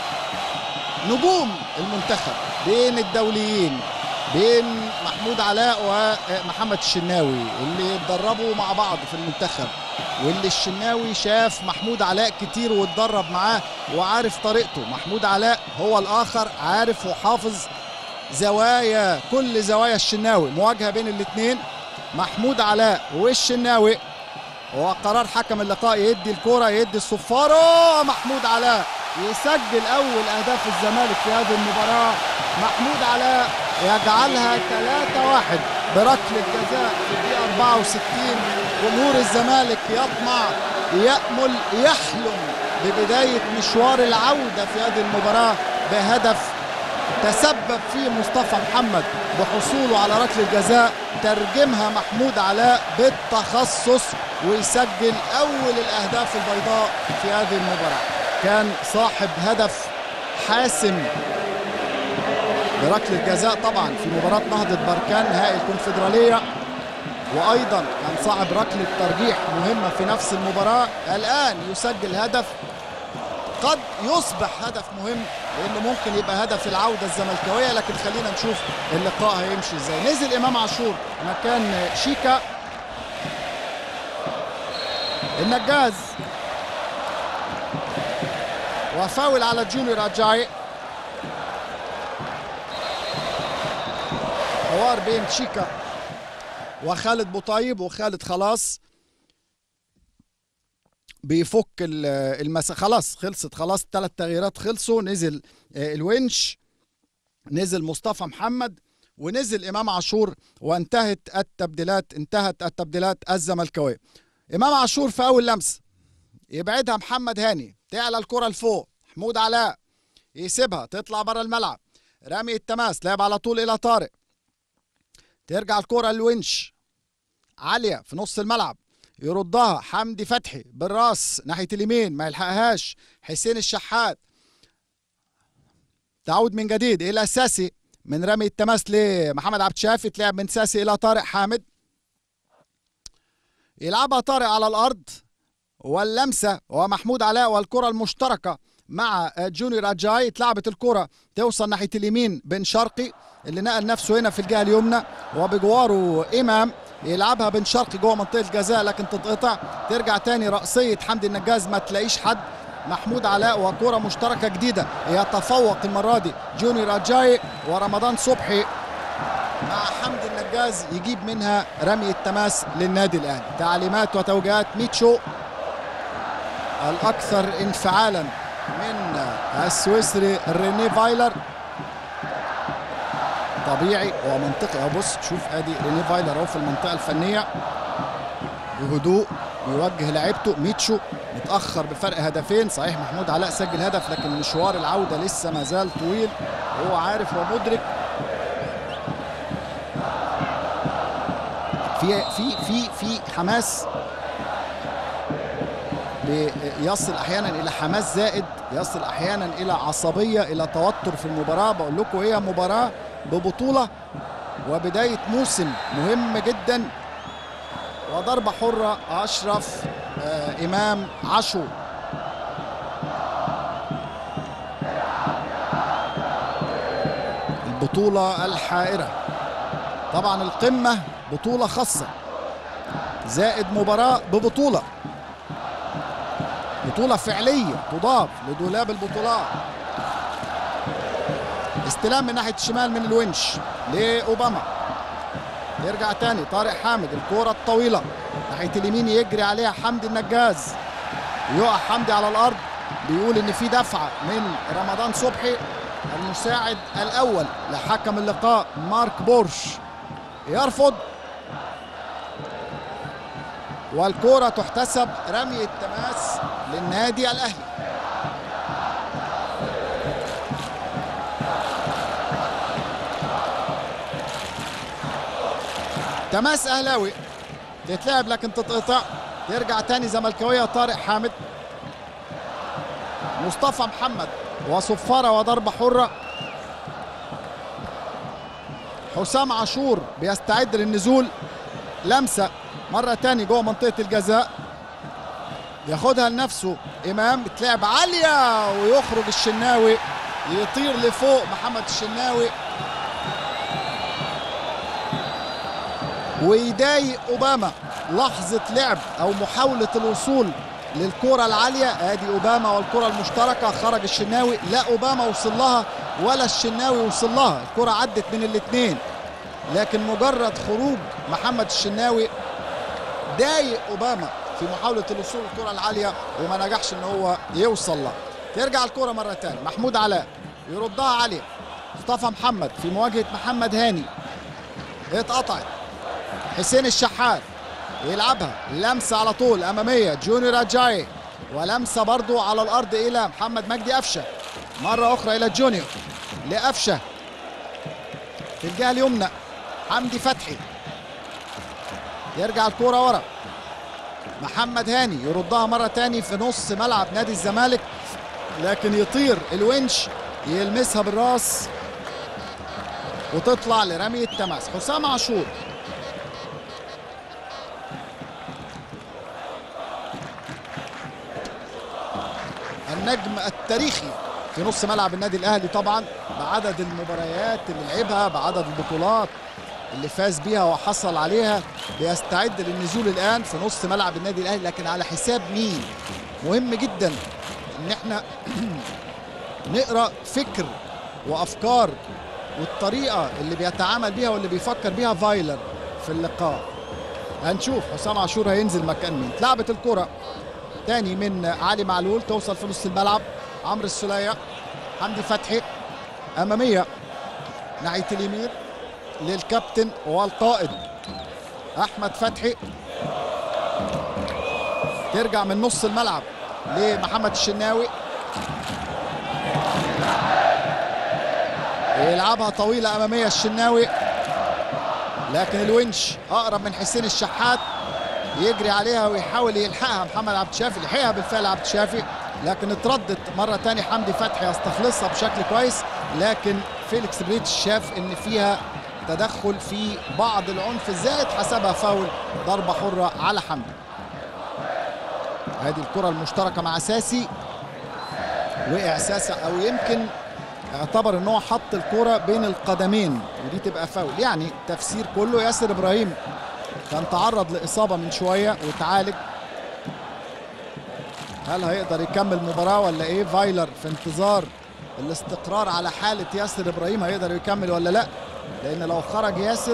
نجوم المنتخب بين الدوليين بين محمود علاء ومحمد الشناوي اللي اتدربوا مع بعض في المنتخب واللي الشناوي شاف محمود علاء كتير واتدرب معاه وعارف طريقته محمود علاء هو الاخر عارف وحافظ زوايا كل زوايا الشناوي مواجهه بين الاثنين محمود علاء والشناوي وقرار حكم اللقاء يدي الكرة يدي الصفارة محمود علاء يسجل أول أهداف الزمالك في هذه المباراة محمود علاء يجعلها 3-1 بركلة جزاء في الدقيقة 64 جمهور الزمالك يطمع يأمل يحلم ببداية مشوار العودة في هذه المباراة بهدف تسبب فيه مصطفى محمد بحصوله على ركله الجزاء ترجمها محمود علاء بالتخصص ويسجل اول الاهداف البيضاء في هذه المباراه كان صاحب هدف حاسم بركله جزاء طبعا في مباراه نهضه بركان نهائي الكونفدراليه وايضا كان صاحب ركله ترجيح مهمه في نفس المباراه الان يسجل هدف قد يصبح هدف مهم لانه ممكن يبقى هدف العوده الزملكاويه لكن خلينا نشوف اللقاء هيمشي ازاي نزل امام عاشور مكان شيكا النجاز وفاول على جونيور اجاي حوار بين شيكا وخالد بوطيب وخالد خلاص بيفك المس خلاص خلصت خلاص ثلاث تغييرات خلصوا نزل الونش نزل مصطفى محمد ونزل امام عاشور وانتهت التبديلات انتهت التبديلات الزملكاويه امام عاشور في اول لمسه يبعدها محمد هاني تعلى الكره لفوق محمود علاء يسيبها تطلع بره الملعب رامي التماس لعب على طول الى طارق ترجع الكره للونش عاليه في نص الملعب يردها حمدي فتحي بالراس ناحيه اليمين ما يلحقهاش حسين الشحات تعود من جديد الى ساسي من رمي التماس لمحمد عبد الشافي تلعب من ساسي الى طارق حامد يلعبها طارق على الارض واللمسه ومحمود علاء والكره المشتركه مع جونيور اجاي اتلعبت الكره توصل ناحيه اليمين بن شرقي اللي نقل نفسه هنا في الجهه اليمنى وبجواره امام يلعبها بن شرقي جوه منطقه الجزاء لكن تتقطع ترجع تاني رأسية حمدي النجاز ما تلاقيش حد محمود علاء وكرة مشتركة جديدة يتفوق المرة دي جونيور أجاي ورمضان صبحي مع حمدي النجاز يجيب منها رمي التماس للنادي الأهلي تعليمات وتوجيهات ميتشو الأكثر انفعالا من السويسري ريني فايلر طبيعي ومنطقي اهو بص شوف ادي ريني فايلر اهو في المنطقه الفنيه بهدوء بيوجه لعيبته ميتشو متاخر بفرق هدفين صحيح محمود علاء سجل هدف لكن مشوار العوده لسه ما زال طويل هو عارف ومدرك في في في في حماس يصل احيانا الى حماس زائد يصل احيانا الى عصبيه الى توتر في المباراه بقول لكم هي مباراه ببطوله وبدايه موسم مهم جدا وضربه حره اشرف آه امام عاشور البطوله الحائره طبعا القمه بطوله خاصه زائد مباراه ببطوله بطولة فعلية تضاف لدولاب البطولات استلام من ناحية الشمال من الونش لأوباما يرجع تاني طارق حامد الكورة الطويلة ناحية اليمين يجري عليها حمدي النجاز يقع حمدي على الأرض بيقول إن في دفعة من رمضان صبحي المساعد الأول لحكم اللقاء مارك بورش يرفض والكرة تحتسب رمي التماس للنادي الأهلي تماس أهلاوي تتلعب لكن تتقطع ترجع تاني زملكاوية طارق حامد مصطفى محمد وصفارة وضربة حرة حسام عاشور بيستعد للنزول لمسة مرة تاني جوه منطقة الجزاء ياخدها لنفسه إمام بتلعب عالية ويخرج الشناوي يطير لفوق محمد الشناوي ويضايق أوباما لحظة لعب أو محاولة الوصول للكرة العالية ادي اوباما والكرة المشتركة خرج الشناوي لا اوباما وصل لها ولا الشناوي وصل لها الكرة عدت من الاثنين لكن مجرد خروج محمد الشناوي ضايق اوباما في محاوله الوصول للكره العاليه وما نجحش ان هو يوصل لها ترجع الكره مره ثانيه محمود علاء يردها عاليه مصطفى محمد في مواجهه محمد هاني اتقطعت حسين الشحات يلعبها لمسه على طول اماميه جونيور اجاي ولمسه برضو على الارض الى محمد مجدي قفشه مره اخرى الى جونيور لقفشه في الجهه اليمنى حمدي فتحي يرجع الكرة ورا محمد هاني يردها مرة تاني في نص ملعب نادي الزمالك لكن يطير الونش يلمسها بالراس وتطلع لرمي التماس حسام عاشور النجم التاريخي في نص ملعب النادي الاهلي طبعا بعدد المباريات اللي لعبها بعدد البطولات اللي فاز بيها وحصل عليها بيستعد للنزول الان في نص ملعب النادي الاهلي لكن على حساب مين مهم جدا ان احنا نقرا فكر وافكار والطريقه اللي بيتعامل بيها واللي بيفكر بيها فايلر في اللقاء هنشوف حسام عاشور هينزل مكان مين اتلعبت الكره تاني من علي معلول توصل في نص الملعب عمرو السوليه حمدي فتحي اماميه ناحيه اليمين للكابتن والقائد احمد فتحي ترجع من نص الملعب لمحمد الشناوي يلعبها طويلة أمامية الشناوي لكن الونش أقرب من حسين الشحات يجري عليها ويحاول يلحقها محمد عبد الشافي لحقها بالفعل عبد الشافي لكن اتردت مرة تاني حمدي فتحي يستخلصها بشكل كويس لكن فيليكس بريتش شاف ان فيها تدخل في بعض العنف الزائد حسبها فاول ضربة حرة على حمدي هذه الكرة المشتركة مع ساسي وقع ساسي او يمكن اعتبر ان هو حط الكرة بين القدمين ودي تبقى فاول يعني تفسير كله ياسر ابراهيم كان تعرض لاصابه من شويه وتعالج هل هيقدر يكمل مباراه ولا ايه فايلر في انتظار الاستقرار على حاله ياسر ابراهيم هيقدر يكمل ولا لا لان لو خرج ياسر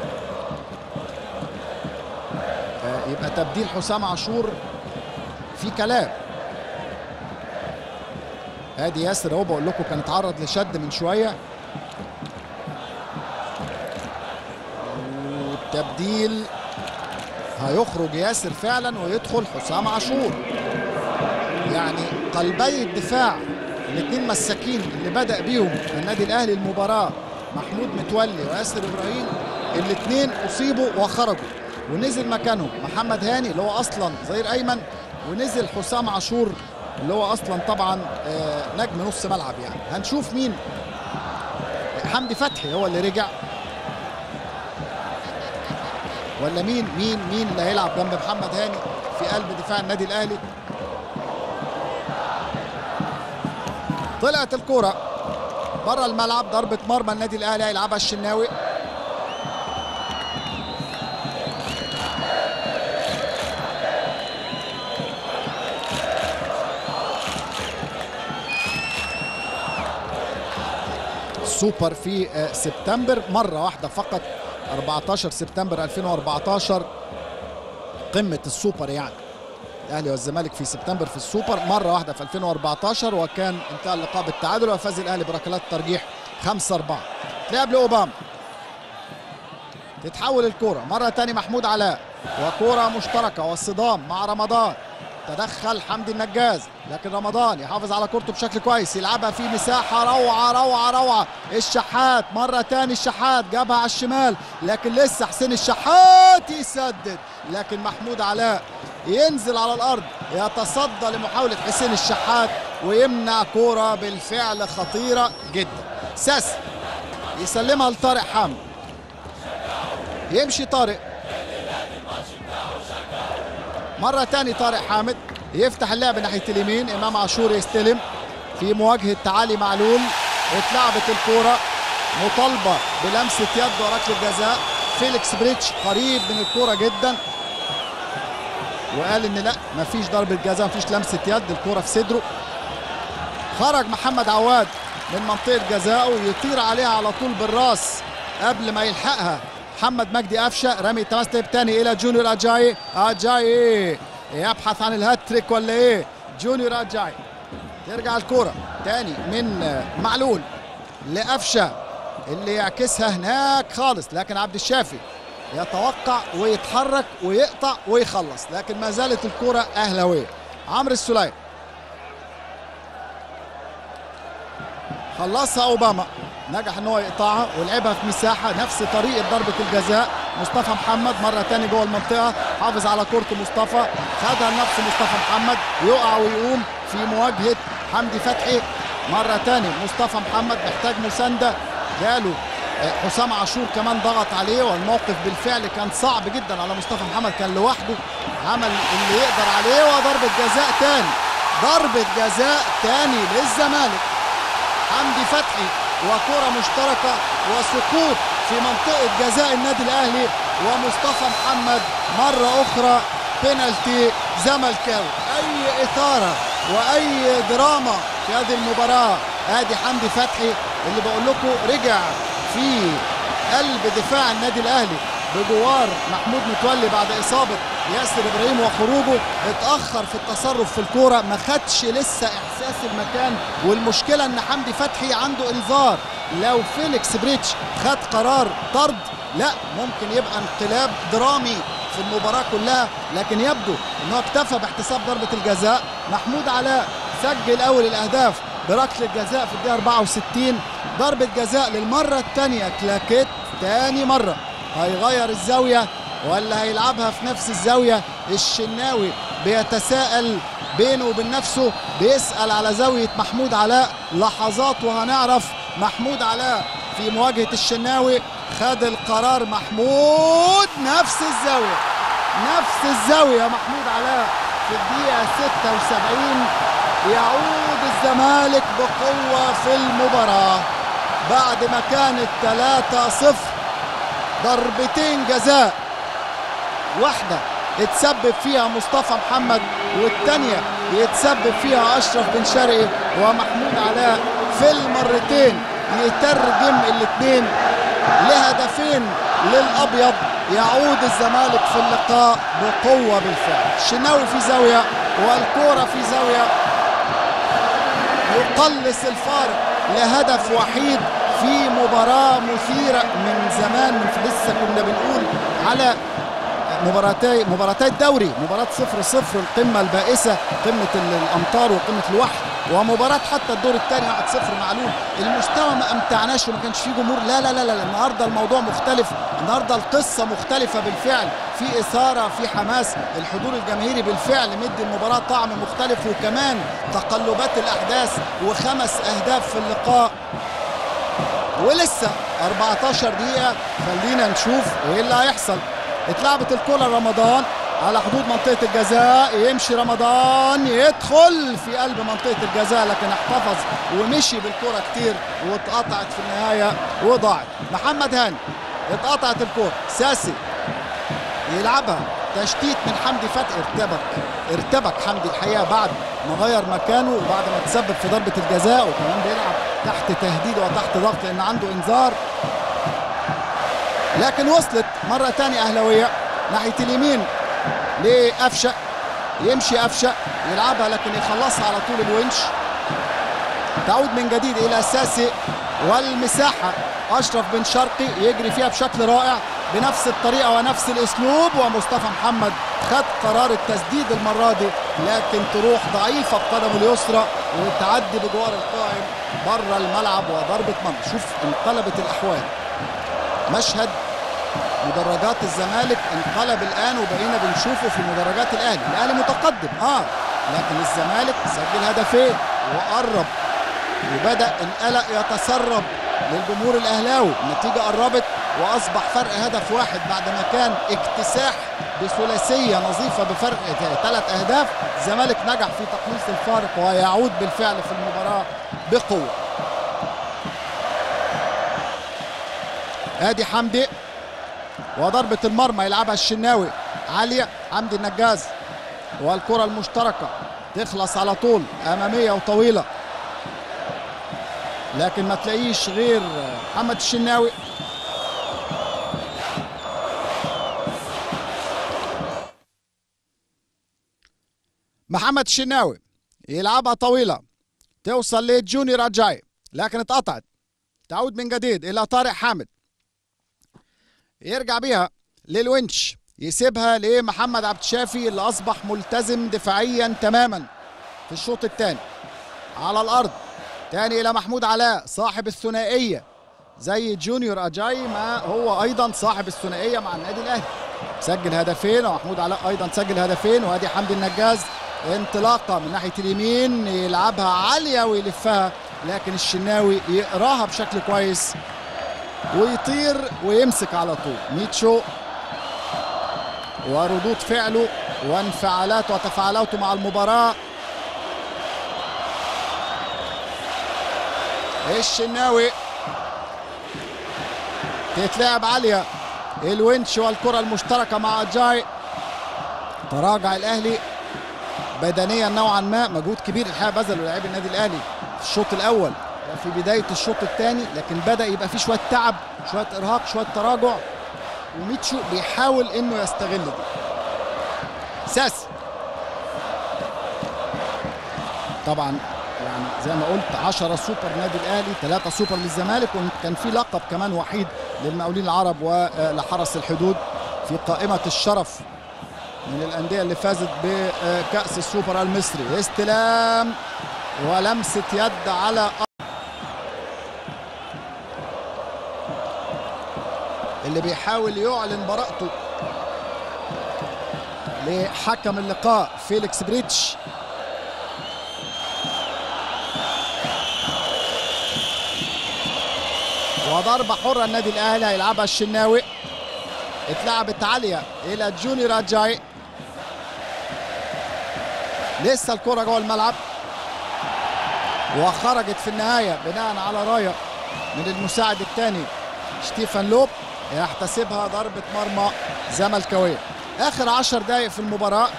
آه، يبقى تبديل حسام عاشور في كلام ادي ياسر اهو بقول لكم كان اتعرض لشد من شويه والتبديل هيخرج ياسر فعلا ويدخل حسام عاشور يعني قلبي الدفاع الاثنين مساكين اللي بدا بيهم النادي الاهلي المباراه محمود متولي وياسر ابراهيم الاثنين اصيبوا وخرجوا ونزل مكانهم محمد هاني اللي هو اصلا ظهير ايمن ونزل حسام عاشور اللي هو اصلا طبعا آه، نجم نص ملعب يعني هنشوف مين حمدي فتحي هو اللي رجع ولا مين مين مين اللي هيلعب جنب محمد هاني في قلب دفاع النادي الاهلي طلعت الكرة بره الملعب ضربة مرمى النادي الاهلي هيلعبها الشناوي السوبر في آه، سبتمبر مرة واحدة فقط 14 سبتمبر 2014 قمة السوبر يعني الاهلي والزمالك في سبتمبر في السوبر مره واحده في 2014 وكان انتهى اللقاء بالتعادل وفاز الاهلي بركلات ترجيح 5 4 لعب لاوباما تتحول الكرة مرة تاني محمود علاء وكرة مشتركة والصدام مع رمضان تدخل حمدي النجاز لكن رمضان يحافظ على كورته بشكل كويس يلعبها في مساحة روعة روعة روعة الشحات مرة تاني الشحات جابها على الشمال لكن لسه حسين الشحات يسدد لكن محمود علاء ينزل على الأرض يتصدى لمحاولة حسين الشحات ويمنع كورة بالفعل خطيرة جدا ساسي يسلمها لطارق حامد يمشي طارق مرة تاني طارق حامد يفتح اللعب ناحية اليمين إمام عاشور يستلم في مواجهة تعالي معلول اتلعبت الكورة مطالبة بلمسة يد وركلة جزاء فيليكس بريتش قريب من الكورة جدا وقال ان لا مفيش ضربة جزاء مفيش لمسة يد الكورة في صدره خرج محمد عواد من منطقة جزاءه يطير عليها على طول بالراس قبل ما يلحقها محمد مجدي قفشه رمي التماس تاني الى جونيور اجاي اجاي يبحث عن الهاتريك ولا ايه جونيور اجاي ترجع الكرة تاني من معلول لقفشه اللي يعكسها هناك خالص لكن عبد الشافي يتوقع ويتحرك ويقطع ويخلص لكن ما زالت الكرة اهلاويه عمرو السليم خلصها اوباما نجح ان هو يقطعها ولعبها في مساحه نفس طريقه ضربه الجزاء مصطفى محمد مره تاني جوه المنطقه حافظ على كورته مصطفى خدها لنفسه مصطفى محمد يقع ويقوم في مواجهه حمدي فتحي مره تاني مصطفى محمد محتاج مسانده جاله آه، حسام عاشور كمان ضغط عليه والموقف بالفعل كان صعب جدا على مصطفى محمد كان لوحده عمل اللي يقدر عليه وضربه جزاء تاني ضربه جزاء تاني للزمالك حمدي فتحي وكرة مشتركة وسقوط في منطقة جزاء النادي الأهلي ومصطفى محمد مرة أخرى بينالتي زملكاوي أي إثارة وأي دراما في هذه المباراة ادي حمدي فتحي اللي بقول لكم رجع في قلب دفاع النادي الأهلي بجوار محمود متولي بعد إصابة ياسر إبراهيم وخروجه اتأخر في التصرف في الكورة ما خدش لسه إحساس المكان والمشكلة إن حمدي فتحي عنده إنذار لو فيليكس بريتش خد قرار طرد لا ممكن يبقى انقلاب درامي في المباراة كلها لكن يبدو ان هو اكتفى باحتساب ضربة الجزاء محمود علاء سجل اول الاهداف بركلة جزاء في الدقيقة 64 ضربة جزاء للمرة الثانية كلاكيت تاني مرة هيغير الزاوية ولا هيلعبها في نفس الزاوية الشناوي بيتساءل بينه وبين نفسه بيسأل على زاوية محمود علاء لحظات وهنعرف محمود علاء في مواجهة الشناوي خد القرار محمود نفس الزاوية نفس الزاوية محمود علاء في الدقيقة 76 يعود الزمالك بقوة في المباراة بعد ما كانت 3-0 ضربتين جزاء واحدة اتسبب فيها مصطفى محمد والتانية يتسبب فيها أشرف بن شرقي ومحمود علاء في المرتين يترجم الاثنين لهدفين للأبيض يعود الزمالك في اللقاء بقوة بالفعل الشناوي في زاوية والكورة في زاوية يقلص الفارق لهدف وحيد في مباراة مثيرة من زمان من لسه كنا بنقول على مباراتي مباراتي الدوري مباراة صفر صفر القمة البائسة قمة الأمطار وقمة الوحل ومباراة حتى الدور الثاني 1 0 معلول المستوى ما أمتعناش وما كانش فيه جمهور لا لا لا لا النهارده الموضوع مختلف النهارده القصة مختلفة بالفعل في إثارة في حماس الحضور الجماهيري بالفعل مدي المباراة طعم مختلف وكمان تقلبات الأحداث وخمس أهداف في اللقاء ولسه 14 دقيقة خلينا نشوف ايه اللي هيحصل اتلعبت الكرة رمضان على حدود منطقة الجزاء يمشي رمضان يدخل في قلب منطقة الجزاء لكن احتفظ ومشي بالكرة كتير واتقطعت في النهاية وضاعت محمد هاني اتقطعت الكرة ساسي يلعبها تشتيت من حمدي فتحي ارتبك ارتبك حمدي الحقيقة بعد ما غير مكانه وبعد ما تسبب في ضربة الجزاء وكمان بيلعب تحت تهديد وتحت ضغط لأن عنده إنذار لكن وصلت مرة تانية أهلوية ناحية اليمين لأفشة يمشي أفشة يلعبها لكن يخلصها على طول الونش تعود من جديد إلى ساسي والمساحة أشرف بن شرقي يجري فيها بشكل رائع بنفس الطريقة ونفس الأسلوب ومصطفى محمد خد قرار التسديد المرة دي لكن تروح ضعيفة بقدمه اليسرى وتعدي بجوار القائم بره الملعب وضربة مرمى شوف انقلبت الأحوال مشهد مدرجات الزمالك انقلب الان وبقينا بنشوفه في مدرجات الاهلي الاهلي متقدم اه لكن الزمالك سجل هدفين وقرب وبدا القلق يتسرب للجمهور الاهلاوي النتيجه قربت واصبح فرق هدف واحد بعد ما كان اكتساح بثلاثيه نظيفه بفرق ثلاث اهداف الزمالك نجح في تقليص الفارق ويعود بالفعل في المباراه بقوه ادي حمدي وضربة المرمى يلعبها الشناوي عالية حمدي النجاز والكرة المشتركة تخلص على طول أمامية وطويلة لكن ما تلاقيش غير محمد الشناوي محمد الشناوي يلعبها طويلة توصل لجونيور أجاي لكن اتقطعت تعود من جديد إلى طارق حامد يرجع بيها للونش يسيبها لمحمد عبد الشافي اللي اصبح ملتزم دفاعيا تماما في الشوط الثاني على الارض تاني الى محمود علاء صاحب الثنائيه زي جونيور اجاي ما هو ايضا صاحب الثنائيه مع النادي الاهلي سجل هدفين ومحمود علاء ايضا سجل هدفين وادي حمدي النجاز انطلاقه من ناحيه اليمين يلعبها عاليه ويلفها لكن الشناوي يقراها بشكل كويس ويطير ويمسك على طول ميتشو وردود فعله وانفعالاته وتفاعلاته مع المباراة الشناوي تتلعب عالية الونش والكرة المشتركة مع أجاي تراجع الأهلي بدنيا نوعا ما مجهود كبير الحقيقة بذله لاعبي النادي الأهلي في الشوط الأول في بداية الشوط الثاني لكن بدأ يبقى في شوية تعب شوية إرهاق شوية تراجع وميتشو بيحاول إنه يستغل دي ساسي طبعا يعني زي ما قلت 10 سوبر نادي الاهلي 3 سوبر للزمالك وكان في لقب كمان وحيد للمقاولين العرب ولحرس الحدود في قائمه الشرف من الانديه اللي فازت بكاس السوبر المصري استلام ولمسه يد على اللي بيحاول يعلن براءته لحكم اللقاء فيليكس بريتش وضربة حرة النادي الأهلي هيلعبها الشناوي اتلعبت عالية إلى جونيور أجاي لسه الكرة جوه الملعب وخرجت في النهاية بناء على راية من المساعد الثاني ستيفن لوب يحتسبها ضربة مرمى زملكاوية اخر عشر دقائق في المباراه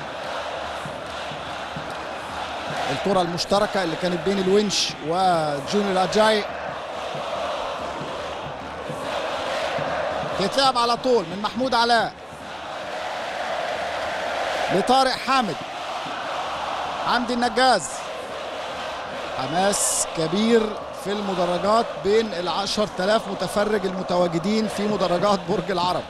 الكره المشتركه اللي كانت بين الونش وجونيور اجاي تتلعب على طول من محمود علاء لطارق حامد عمدي النجاز حماس كبير في المدرجات بين العشر تلاف متفرج المتواجدين في مدرجات برج العرب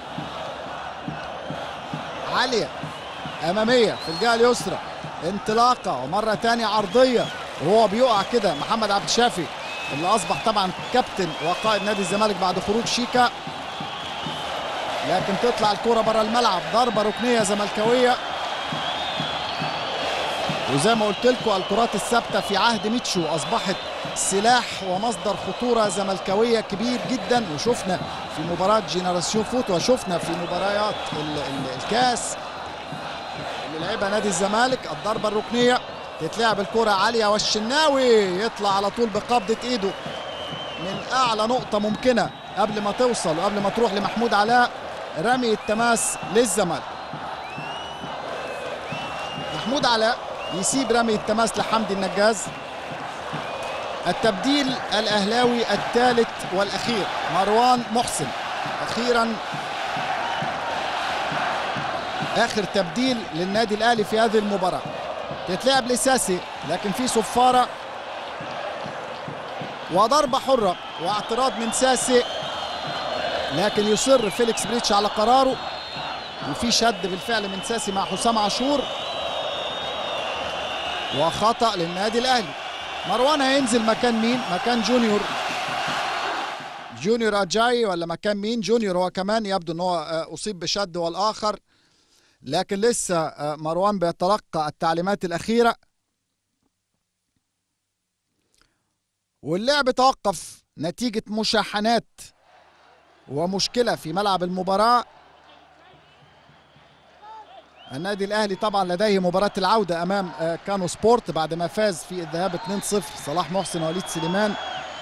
عالية أمامية في الجهة اليسرى انطلاقة ومرة تانية عرضية وهو بيقع كده محمد عبد الشافي اللي أصبح طبعا كابتن وقائد نادي الزمالك بعد خروج شيكا لكن تطلع الكرة بره الملعب ضربة ركنية زملكاوية وزي ما قلت لكم الكرات الثابتة في عهد ميتشو أصبحت سلاح ومصدر خطورة زملكاوية كبير جدا وشفنا في مباراة جينيراسيون فوت وشفنا في مباريات ال ال الكاس اللي لعبها نادي الزمالك الضربة الركنية تتلعب الكرة عالية والشناوي يطلع على طول بقبضة ايده من اعلى نقطة ممكنة قبل ما توصل وقبل ما تروح لمحمود علاء رمي التماس للزمالك محمود علاء يسيب رمي التماس لحمدي النجاز التبديل الاهلاوي الثالث والاخير مروان محسن اخيرا اخر تبديل للنادي الاهلي في هذه المباراه تتلعب لساسي لكن في صفاره وضربه حره واعتراض من ساسي لكن يصر فيليكس بريتش على قراره وفي شد بالفعل من ساسي مع حسام عاشور وخطا للنادي الاهلي مروان هينزل مكان مين مكان جونيور جونيور اجاي ولا مكان مين جونيور هو كمان يبدو ان هو اصيب بشد والاخر لكن لسه مروان بيتلقى التعليمات الاخيره واللعب توقف نتيجه مشاحنات ومشكله في ملعب المباراه النادي الاهلي طبعا لديه مباراه العوده امام كانو سبورت بعد ما فاز في الذهاب 2-0 صلاح محسن ووليد سليمان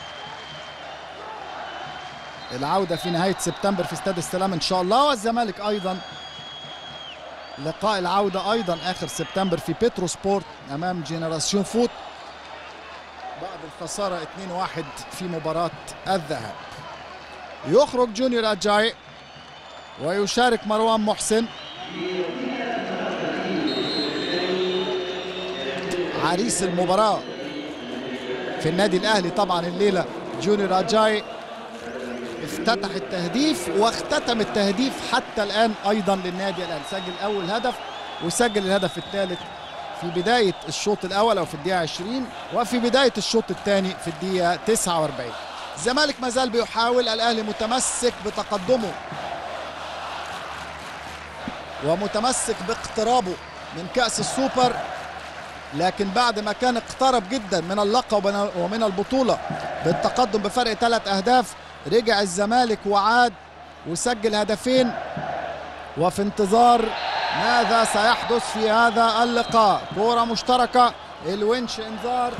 العوده في نهايه سبتمبر في استاد السلام ان شاء الله والزمالك ايضا لقاء العوده ايضا اخر سبتمبر في بيترو سبورت امام جينيراسيون فوت بعد الخساره 2-1 في مباراه الذهاب يخرج جونيور اجاي ويشارك مروان محسن عريس المباراة في النادي الأهلي طبعا الليلة جونيور أجاي افتتح التهديف واختتم التهديف حتى الآن أيضا للنادي الأهلي سجل أول هدف وسجل الهدف الثالث في بداية الشوط الأول أو في الدقيقة 20 وفي بداية الشوط الثاني في الدقيقة 49 الزمالك ما زال بيحاول الأهلي متمسك بتقدمه ومتمسك باقترابه من كأس السوبر لكن بعد ما كان اقترب جدا من اللقب ومن البطولة بالتقدم بفرق ثلاث أهداف رجع الزمالك وعاد وسجل هدفين وفي انتظار ماذا سيحدث في هذا اللقاء كرة مشتركة الونش انذار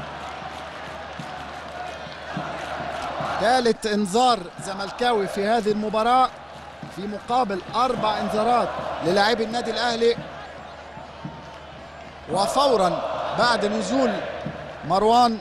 ثالث انذار زملكاوي في هذه المباراة في مقابل أربع انذارات للاعبي النادي الأهلي وفورا بعد نزول مروان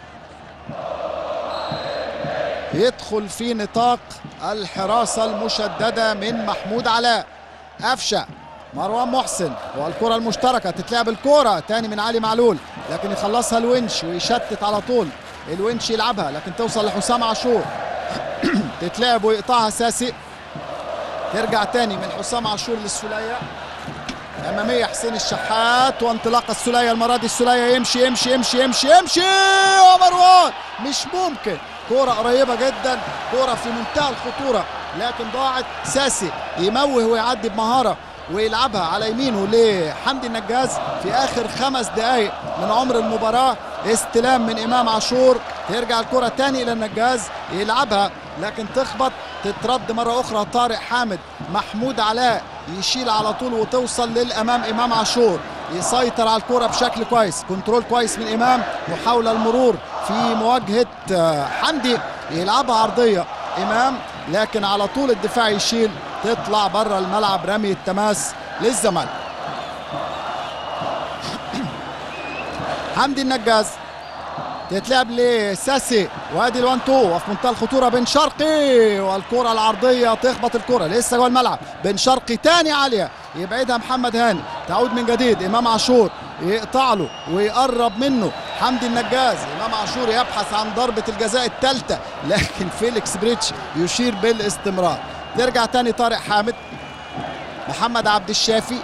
يدخل في نطاق الحراسة المشددة من محمود علاء أفشة مروان محسن والكرة المشتركة تتلعب الكرة تاني من علي معلول لكن يخلصها الونش ويشتت على طول الونش يلعبها لكن توصل لحسام عاشور تتلعب ويقطعها ساسي ترجع تاني من حسام عاشور للسولية أمامية حسين الشحات وانطلاق السولية المرة دي السولية يمشي يمشي يمشي يمشي يمشي ومروان مش ممكن كرة قريبة جدا كرة في منتهى الخطورة لكن ضاعت ساسي يموه ويعدي بمهارة ويلعبها على يمينه لحمدي النجاز في اخر خمس دقائق من عمر المباراه استلام من امام عاشور ترجع الكره تاني الى النجاز يلعبها لكن تخبط تترد مره اخرى طارق حامد محمود علاء يشيل على طول وتوصل للامام امام عاشور يسيطر على الكره بشكل كويس كنترول كويس من امام محاوله المرور في مواجهه حمدي يلعبها عرضيه امام لكن على طول الدفاع يشيل تطلع بره الملعب رمي التماس للزمالك حمدي النجاز تتلعب لساسي وادي الوان تو وفي منتهى الخطوره بن شرقي والكره العرضيه تخبط الكره لسه جوه الملعب بن شرقي تاني عاليه يبعدها محمد هاني تعود من جديد امام عاشور يقطع له ويقرب منه حمدي النجاز امام عاشور يبحث عن ضربه الجزاء الثالثه لكن فيليكس بريتش يشير بالاستمرار ترجع تاني طارق حامد محمد عبد الشافي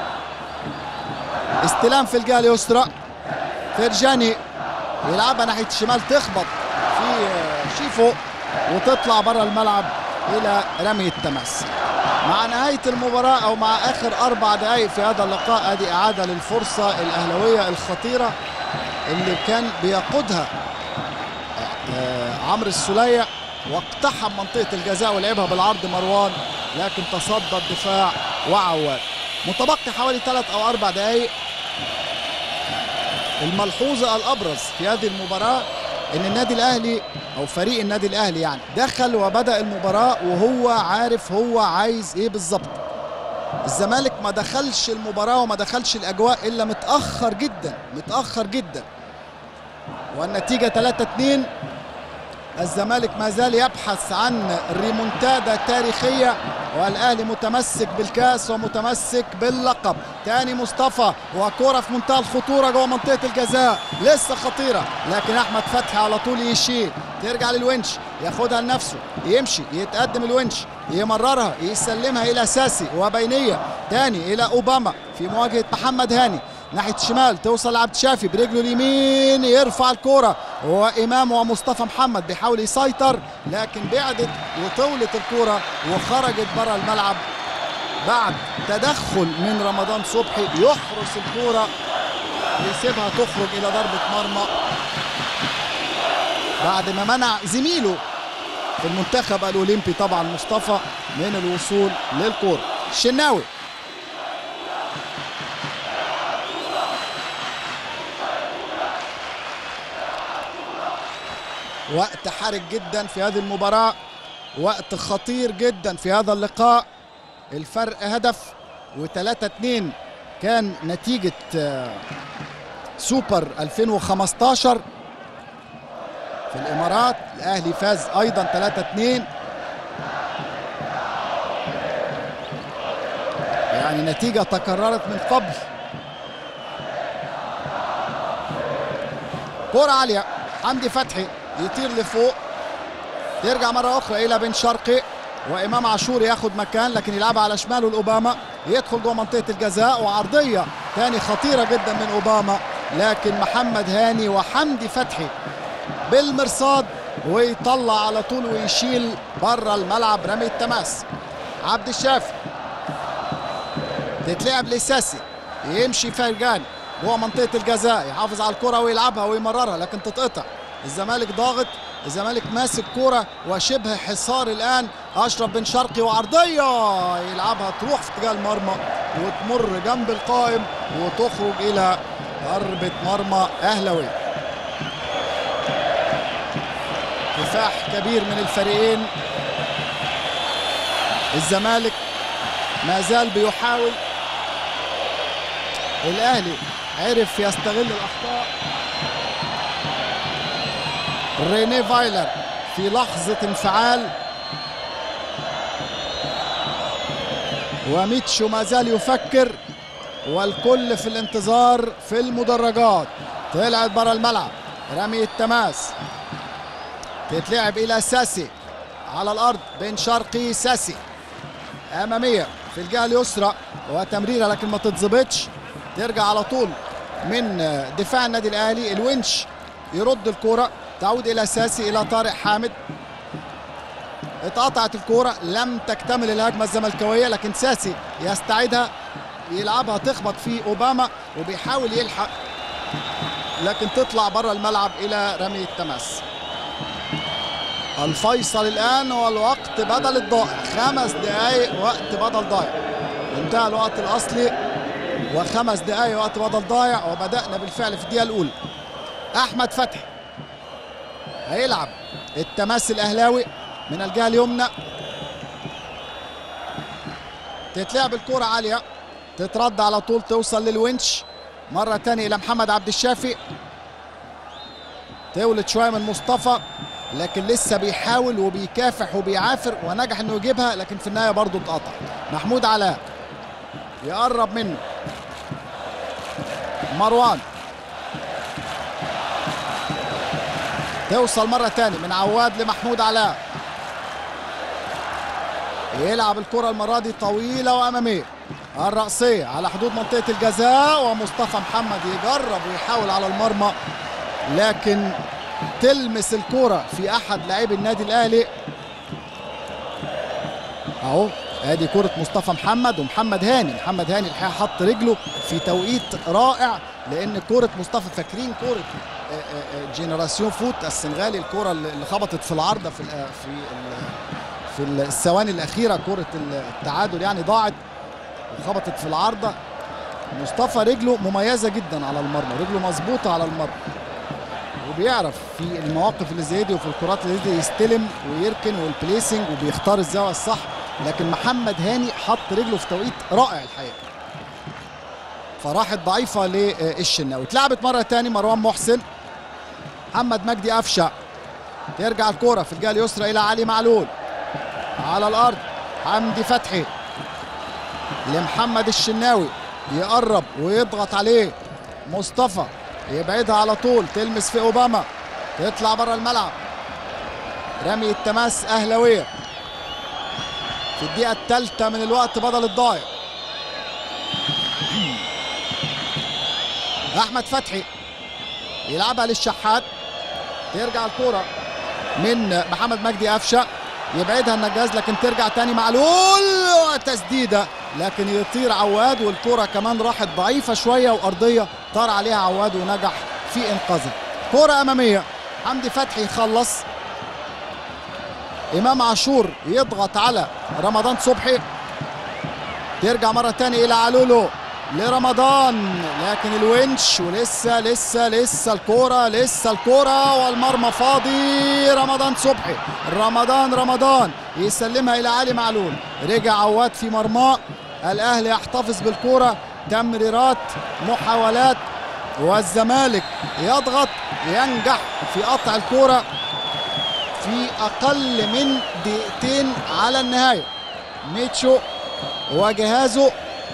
استلام في الجهه اليسرى فرجاني يلعبها ناحيه الشمال تخبط في شيفو وتطلع بره الملعب الى رمي التماس مع نهايه المباراه او مع اخر اربع دقائق في هذا اللقاء ادي اعاده للفرصه الاهلاويه الخطيره اللي كان بيقودها عمرو السوليه واقتحم منطقه الجزاء ولعبها بالعرض مروان لكن تصدى الدفاع وعواد متبقي حوالي ثلاث او اربع دقائق الملحوظه الابرز في هذه المباراه ان النادي الاهلي او فريق النادي الاهلي يعني دخل وبدا المباراه وهو عارف هو عايز ايه بالظبط الزمالك ما دخلش المباراه وما دخلش الاجواء الا متاخر جدا متاخر جدا والنتيجه 3 2 الزمالك ما زال يبحث عن ريمونتادا تاريخيه والاهلي متمسك بالكاس ومتمسك باللقب تاني مصطفى وكره في منتهى الخطوره جوه منطقه الجزاء لسه خطيره لكن احمد فتحي على طول يشيل ترجع للونش ياخدها لنفسه يمشي يتقدم الونش يمررها يسلمها الى ساسي وبينيه تاني الى اوباما في مواجهه محمد هاني ناحيه الشمال توصل لعبد الشافي برجله اليمين يرفع الكوره وامام ومصطفى محمد بيحاول يسيطر لكن بعدت وطولت الكوره وخرجت بره الملعب بعد تدخل من رمضان صبحي يحرس الكوره يسيبها تخرج الى ضربه مرمى بعد ما منع زميله في المنتخب الاولمبي طبعا مصطفى من الوصول للكوره الشناوي وقت حرج جدا في هذه المباراة وقت خطير جدا في هذا اللقاء الفرق هدف و3 2 كان نتيجة سوبر 2015 في الإمارات الأهلي فاز أيضا 3 2 يعني نتيجة تكررت من قبل كرة عالية حمدي فتحي يطير لفوق ترجع مرة أخرى إلى بن شرقي وإمام عاشور ياخد مكان لكن يلعبها على شماله الأوباما يدخل جوه منطقة الجزاء وعرضية تاني خطيرة جدا من أوباما لكن محمد هاني وحمدي فتحي بالمرصاد ويطلع على طول ويشيل بره الملعب رمي التماس عبد الشافي تتلعب لساسي يمشي فرجاني جوه منطقة الجزاء يحافظ على الكرة ويلعبها ويمررها لكن تتقطع الزمالك ضاغط الزمالك ماسك كرة وشبه حصار الآن أشرف بن شرقي وعرضية يلعبها تروح في اتجاه المرمى وتمر جنب القائم وتخرج إلى ضربة مرمى أهلوي كفاح كبير من الفريقين الزمالك ما زال بيحاول الأهلي عرف يستغل الأخطاء ريني فايلر في لحظة انفعال وميتشو ما زال يفكر والكل في الانتظار في المدرجات طلعت برا الملعب رمي التماس تتلعب الى ساسي على الارض بين شرقي ساسي اماميه في الجهه اليسرى وتمريره لكن ما تتظبطش ترجع على طول من دفاع النادي الاهلي الونش يرد الكره تعود الى ساسي الى طارق حامد اتقطعت الكوره لم تكتمل الهجمه الزملكاويه لكن ساسي يستعيدها يلعبها تخبط في اوباما وبيحاول يلحق لكن تطلع بره الملعب الى رمي التماس الفيصل الان هو الوقت بدل الضائع خمس دقائق وقت بدل ضايع انتهى الوقت الاصلي وخمس دقائق وقت بدل ضايع وبدانا بالفعل في الدقيقه الاولى احمد فتحي هيلعب التماس الاهلاوي من الجهه اليمنى تتلعب الكرة عالية تترد على طول توصل للونش مرة تانية إلى محمد عبد الشافي تولد شوية من مصطفى لكن لسه بيحاول وبيكافح وبيعافر ونجح انه يجيبها لكن في النهايه برضه اتقطع محمود علاء يقرب منه مروان توصل مرة تاني من عواد لمحمود علاء يلعب الكرة المرة دي طويلة وأمامية الرأسية على حدود منطقة الجزاء ومصطفى محمد يجرب ويحاول على المرمى لكن تلمس الكرة في أحد لاعبي النادي الأهلي أهو ادي كرة مصطفى محمد ومحمد هاني محمد هاني الحقيقة حط رجله في توقيت رائع لأن كرة مصطفى فاكرين كرة جينيراسيون فوت السنغالي الكرة اللي خبطت في العارضة في في في الثواني الأخيرة كرة التعادل يعني ضاعت وخبطت في العارضة مصطفى رجله مميزة جدا على المرمى رجله مظبوطة على المرمى وبيعرف في المواقف اللي زي دي وفي الكرات اللي زي دي يستلم ويركن والبليسنج وبيختار الزاويه الصح لكن محمد هاني حط رجله في توقيت رائع الحقيقه فراحت ضعيفه للشناوي اتلعبت مره تاني مروان محسن محمد مجدي قفشه ترجع الكره في الجهه اليسرى الى علي معلول على الارض حمدي فتحي لمحمد الشناوي يقرب ويضغط عليه مصطفى يبعدها على طول تلمس في اوباما تطلع بره الملعب رمي التماس اهلاويه في الدقيقه الثالثه من الوقت بدل الضايع احمد فتحي يلعبها للشحات ترجع الكوره من محمد مجدي قفشه يبعدها النجاز لكن ترجع تاني معلول وتسديده لكن يطير عواد والكرة كمان راحت ضعيفة شوية وأرضية طار عليها عواد ونجح في إنقاذها كرة أمامية حمدي فتحي يخلص إمام عاشور يضغط على رمضان صبحي ترجع مرة تانية إلى علولو لرمضان لكن الونش ولسه لسه لسه الكورة لسه الكورة والمرمى فاضي رمضان صبحي رمضان رمضان يسلمها إلى علي معلول رجع عواد في مرماه الأهلي يحتفظ بالكورة تمريرات محاولات والزمالك يضغط ينجح في قطع الكورة في أقل من دقيقتين على النهاية ميتشو وجهازه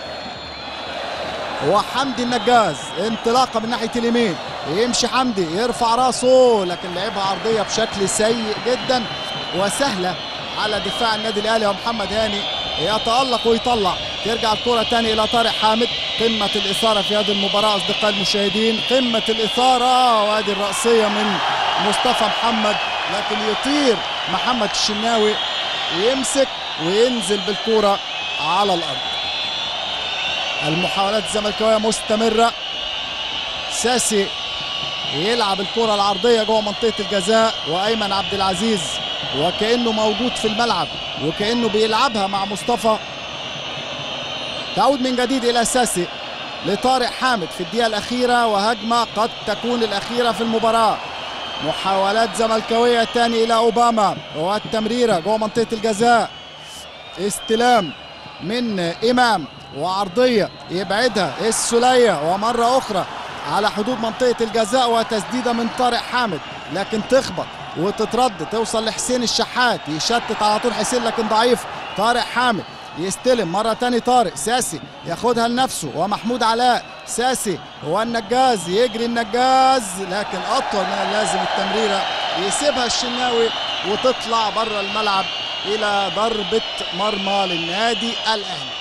وحمدي النجاز انطلاقه من ناحيه اليمين يمشي حمدي يرفع راسه لكن لعبها عرضيه بشكل سيء جدا وسهله على دفاع النادي الاهلي ومحمد هاني يتالق ويطلع ترجع الكره تاني الى طارق حامد قمه الاثاره في هذه المباراه اصدقاء المشاهدين قمه الاثاره وادي الراسيه من مصطفى محمد لكن يطير محمد الشناوي يمسك وينزل بالكره على الارض المحاولات الزملكاويه مستمره ساسي يلعب الكره العرضيه جوه منطقه الجزاء وايمن عبد العزيز وكانه موجود في الملعب وكانه بيلعبها مع مصطفى تعود من جديد الى ساسي لطارق حامد في الدقيقه الاخيره وهجمه قد تكون الاخيره في المباراه محاولات زملكاويه تاني الى اوباما والتمريره جوه منطقه الجزاء استلام من امام وعرضيه يبعدها السليه ومره اخرى على حدود منطقه الجزاء وتسديده من طارق حامد لكن تخبط وتترد توصل لحسين الشحات يشتت على طول حسين لكن ضعيف طارق حامد يستلم مرة تاني طارق ساسي ياخدها لنفسه ومحمود علاء ساسي هو النجاز يجري النجاز لكن أطول من اللازم التمريرة يسيبها الشناوي وتطلع بره الملعب إلى ضربة مرمى للنادي الأهلي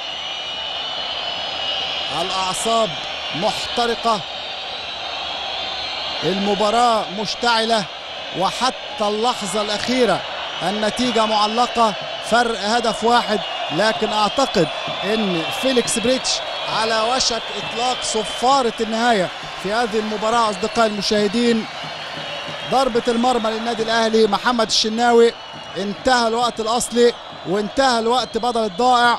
الأعصاب محترقة المباراة مشتعلة وحتى اللحظة الأخيرة النتيجة معلقة فرق هدف واحد لكن أعتقد أن فيليكس بريتش على وشك إطلاق صفارة النهاية في هذه المباراة أصدقائي المشاهدين ضربة المرمى للنادي الأهلي محمد الشناوي انتهى الوقت الأصلي وانتهى الوقت بدل الضائع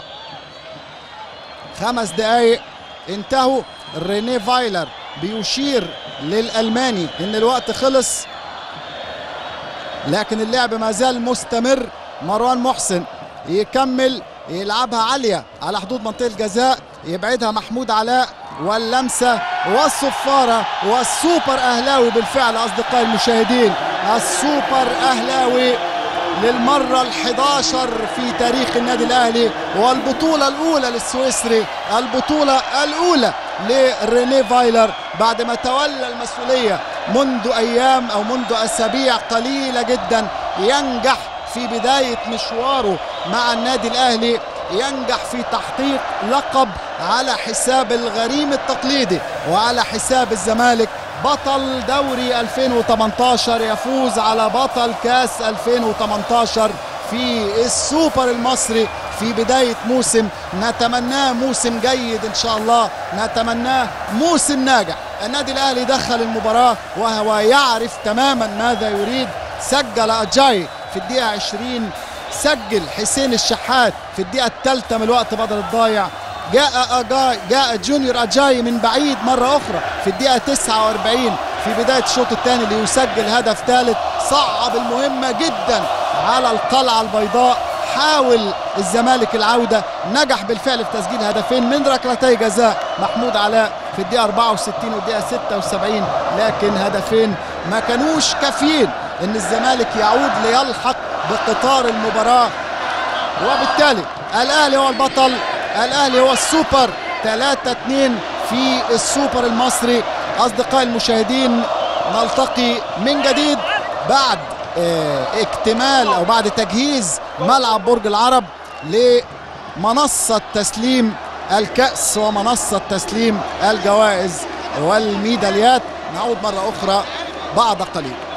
خمس دقايق انتهوا ريني فايلر بيشير للألماني ان الوقت خلص لكن اللعب ما زال مستمر مروان محسن يكمل يلعبها عاليه على حدود منطقه الجزاء يبعدها محمود علاء واللمسه والصفاره والسوبر اهلاوي بالفعل اصدقائي المشاهدين السوبر اهلاوي للمرة ال11 في تاريخ النادي الأهلي والبطولة الأولى للسويسري البطولة الأولى لريني فايلر بعد ما تولى المسؤولية منذ أيام أو منذ أسابيع قليلة جدا ينجح في بداية مشواره مع النادي الأهلي ينجح في تحقيق لقب على حساب الغريم التقليدي وعلى حساب الزمالك بطل دوري 2018 يفوز على بطل كاس 2018 في السوبر المصري في بداية موسم نتمناه موسم جيد إن شاء الله نتمناه موسم ناجح النادي الأهلي دخل المباراة وهو يعرف تماما ماذا يريد سجل أجاي في الدقيقة 20 سجل حسين الشحات في الدقيقة الثالثة من الوقت بدل الضايع جاء أجاي جاء جونيور أجاي من بعيد مرة أخرى في الدقيقة 49 في بداية الشوط الثاني ليسجل هدف ثالث صعب المهمة جدا على القلعة البيضاء حاول الزمالك العودة نجح بالفعل في تسجيل هدفين من ركلتي جزاء محمود علاء في الدقيقة 64 والدقيقة 76 لكن هدفين ما كانوش كافيين ان الزمالك يعود ليلحق بقطار المباراة وبالتالي الاهلي هو البطل الاهلي هو السوبر 3 2 في السوبر المصري اصدقائي المشاهدين نلتقي من جديد بعد اه اكتمال او بعد تجهيز ملعب برج العرب لمنصة تسليم الكأس ومنصة تسليم الجوائز والميداليات نعود مرة أخرى بعد قليل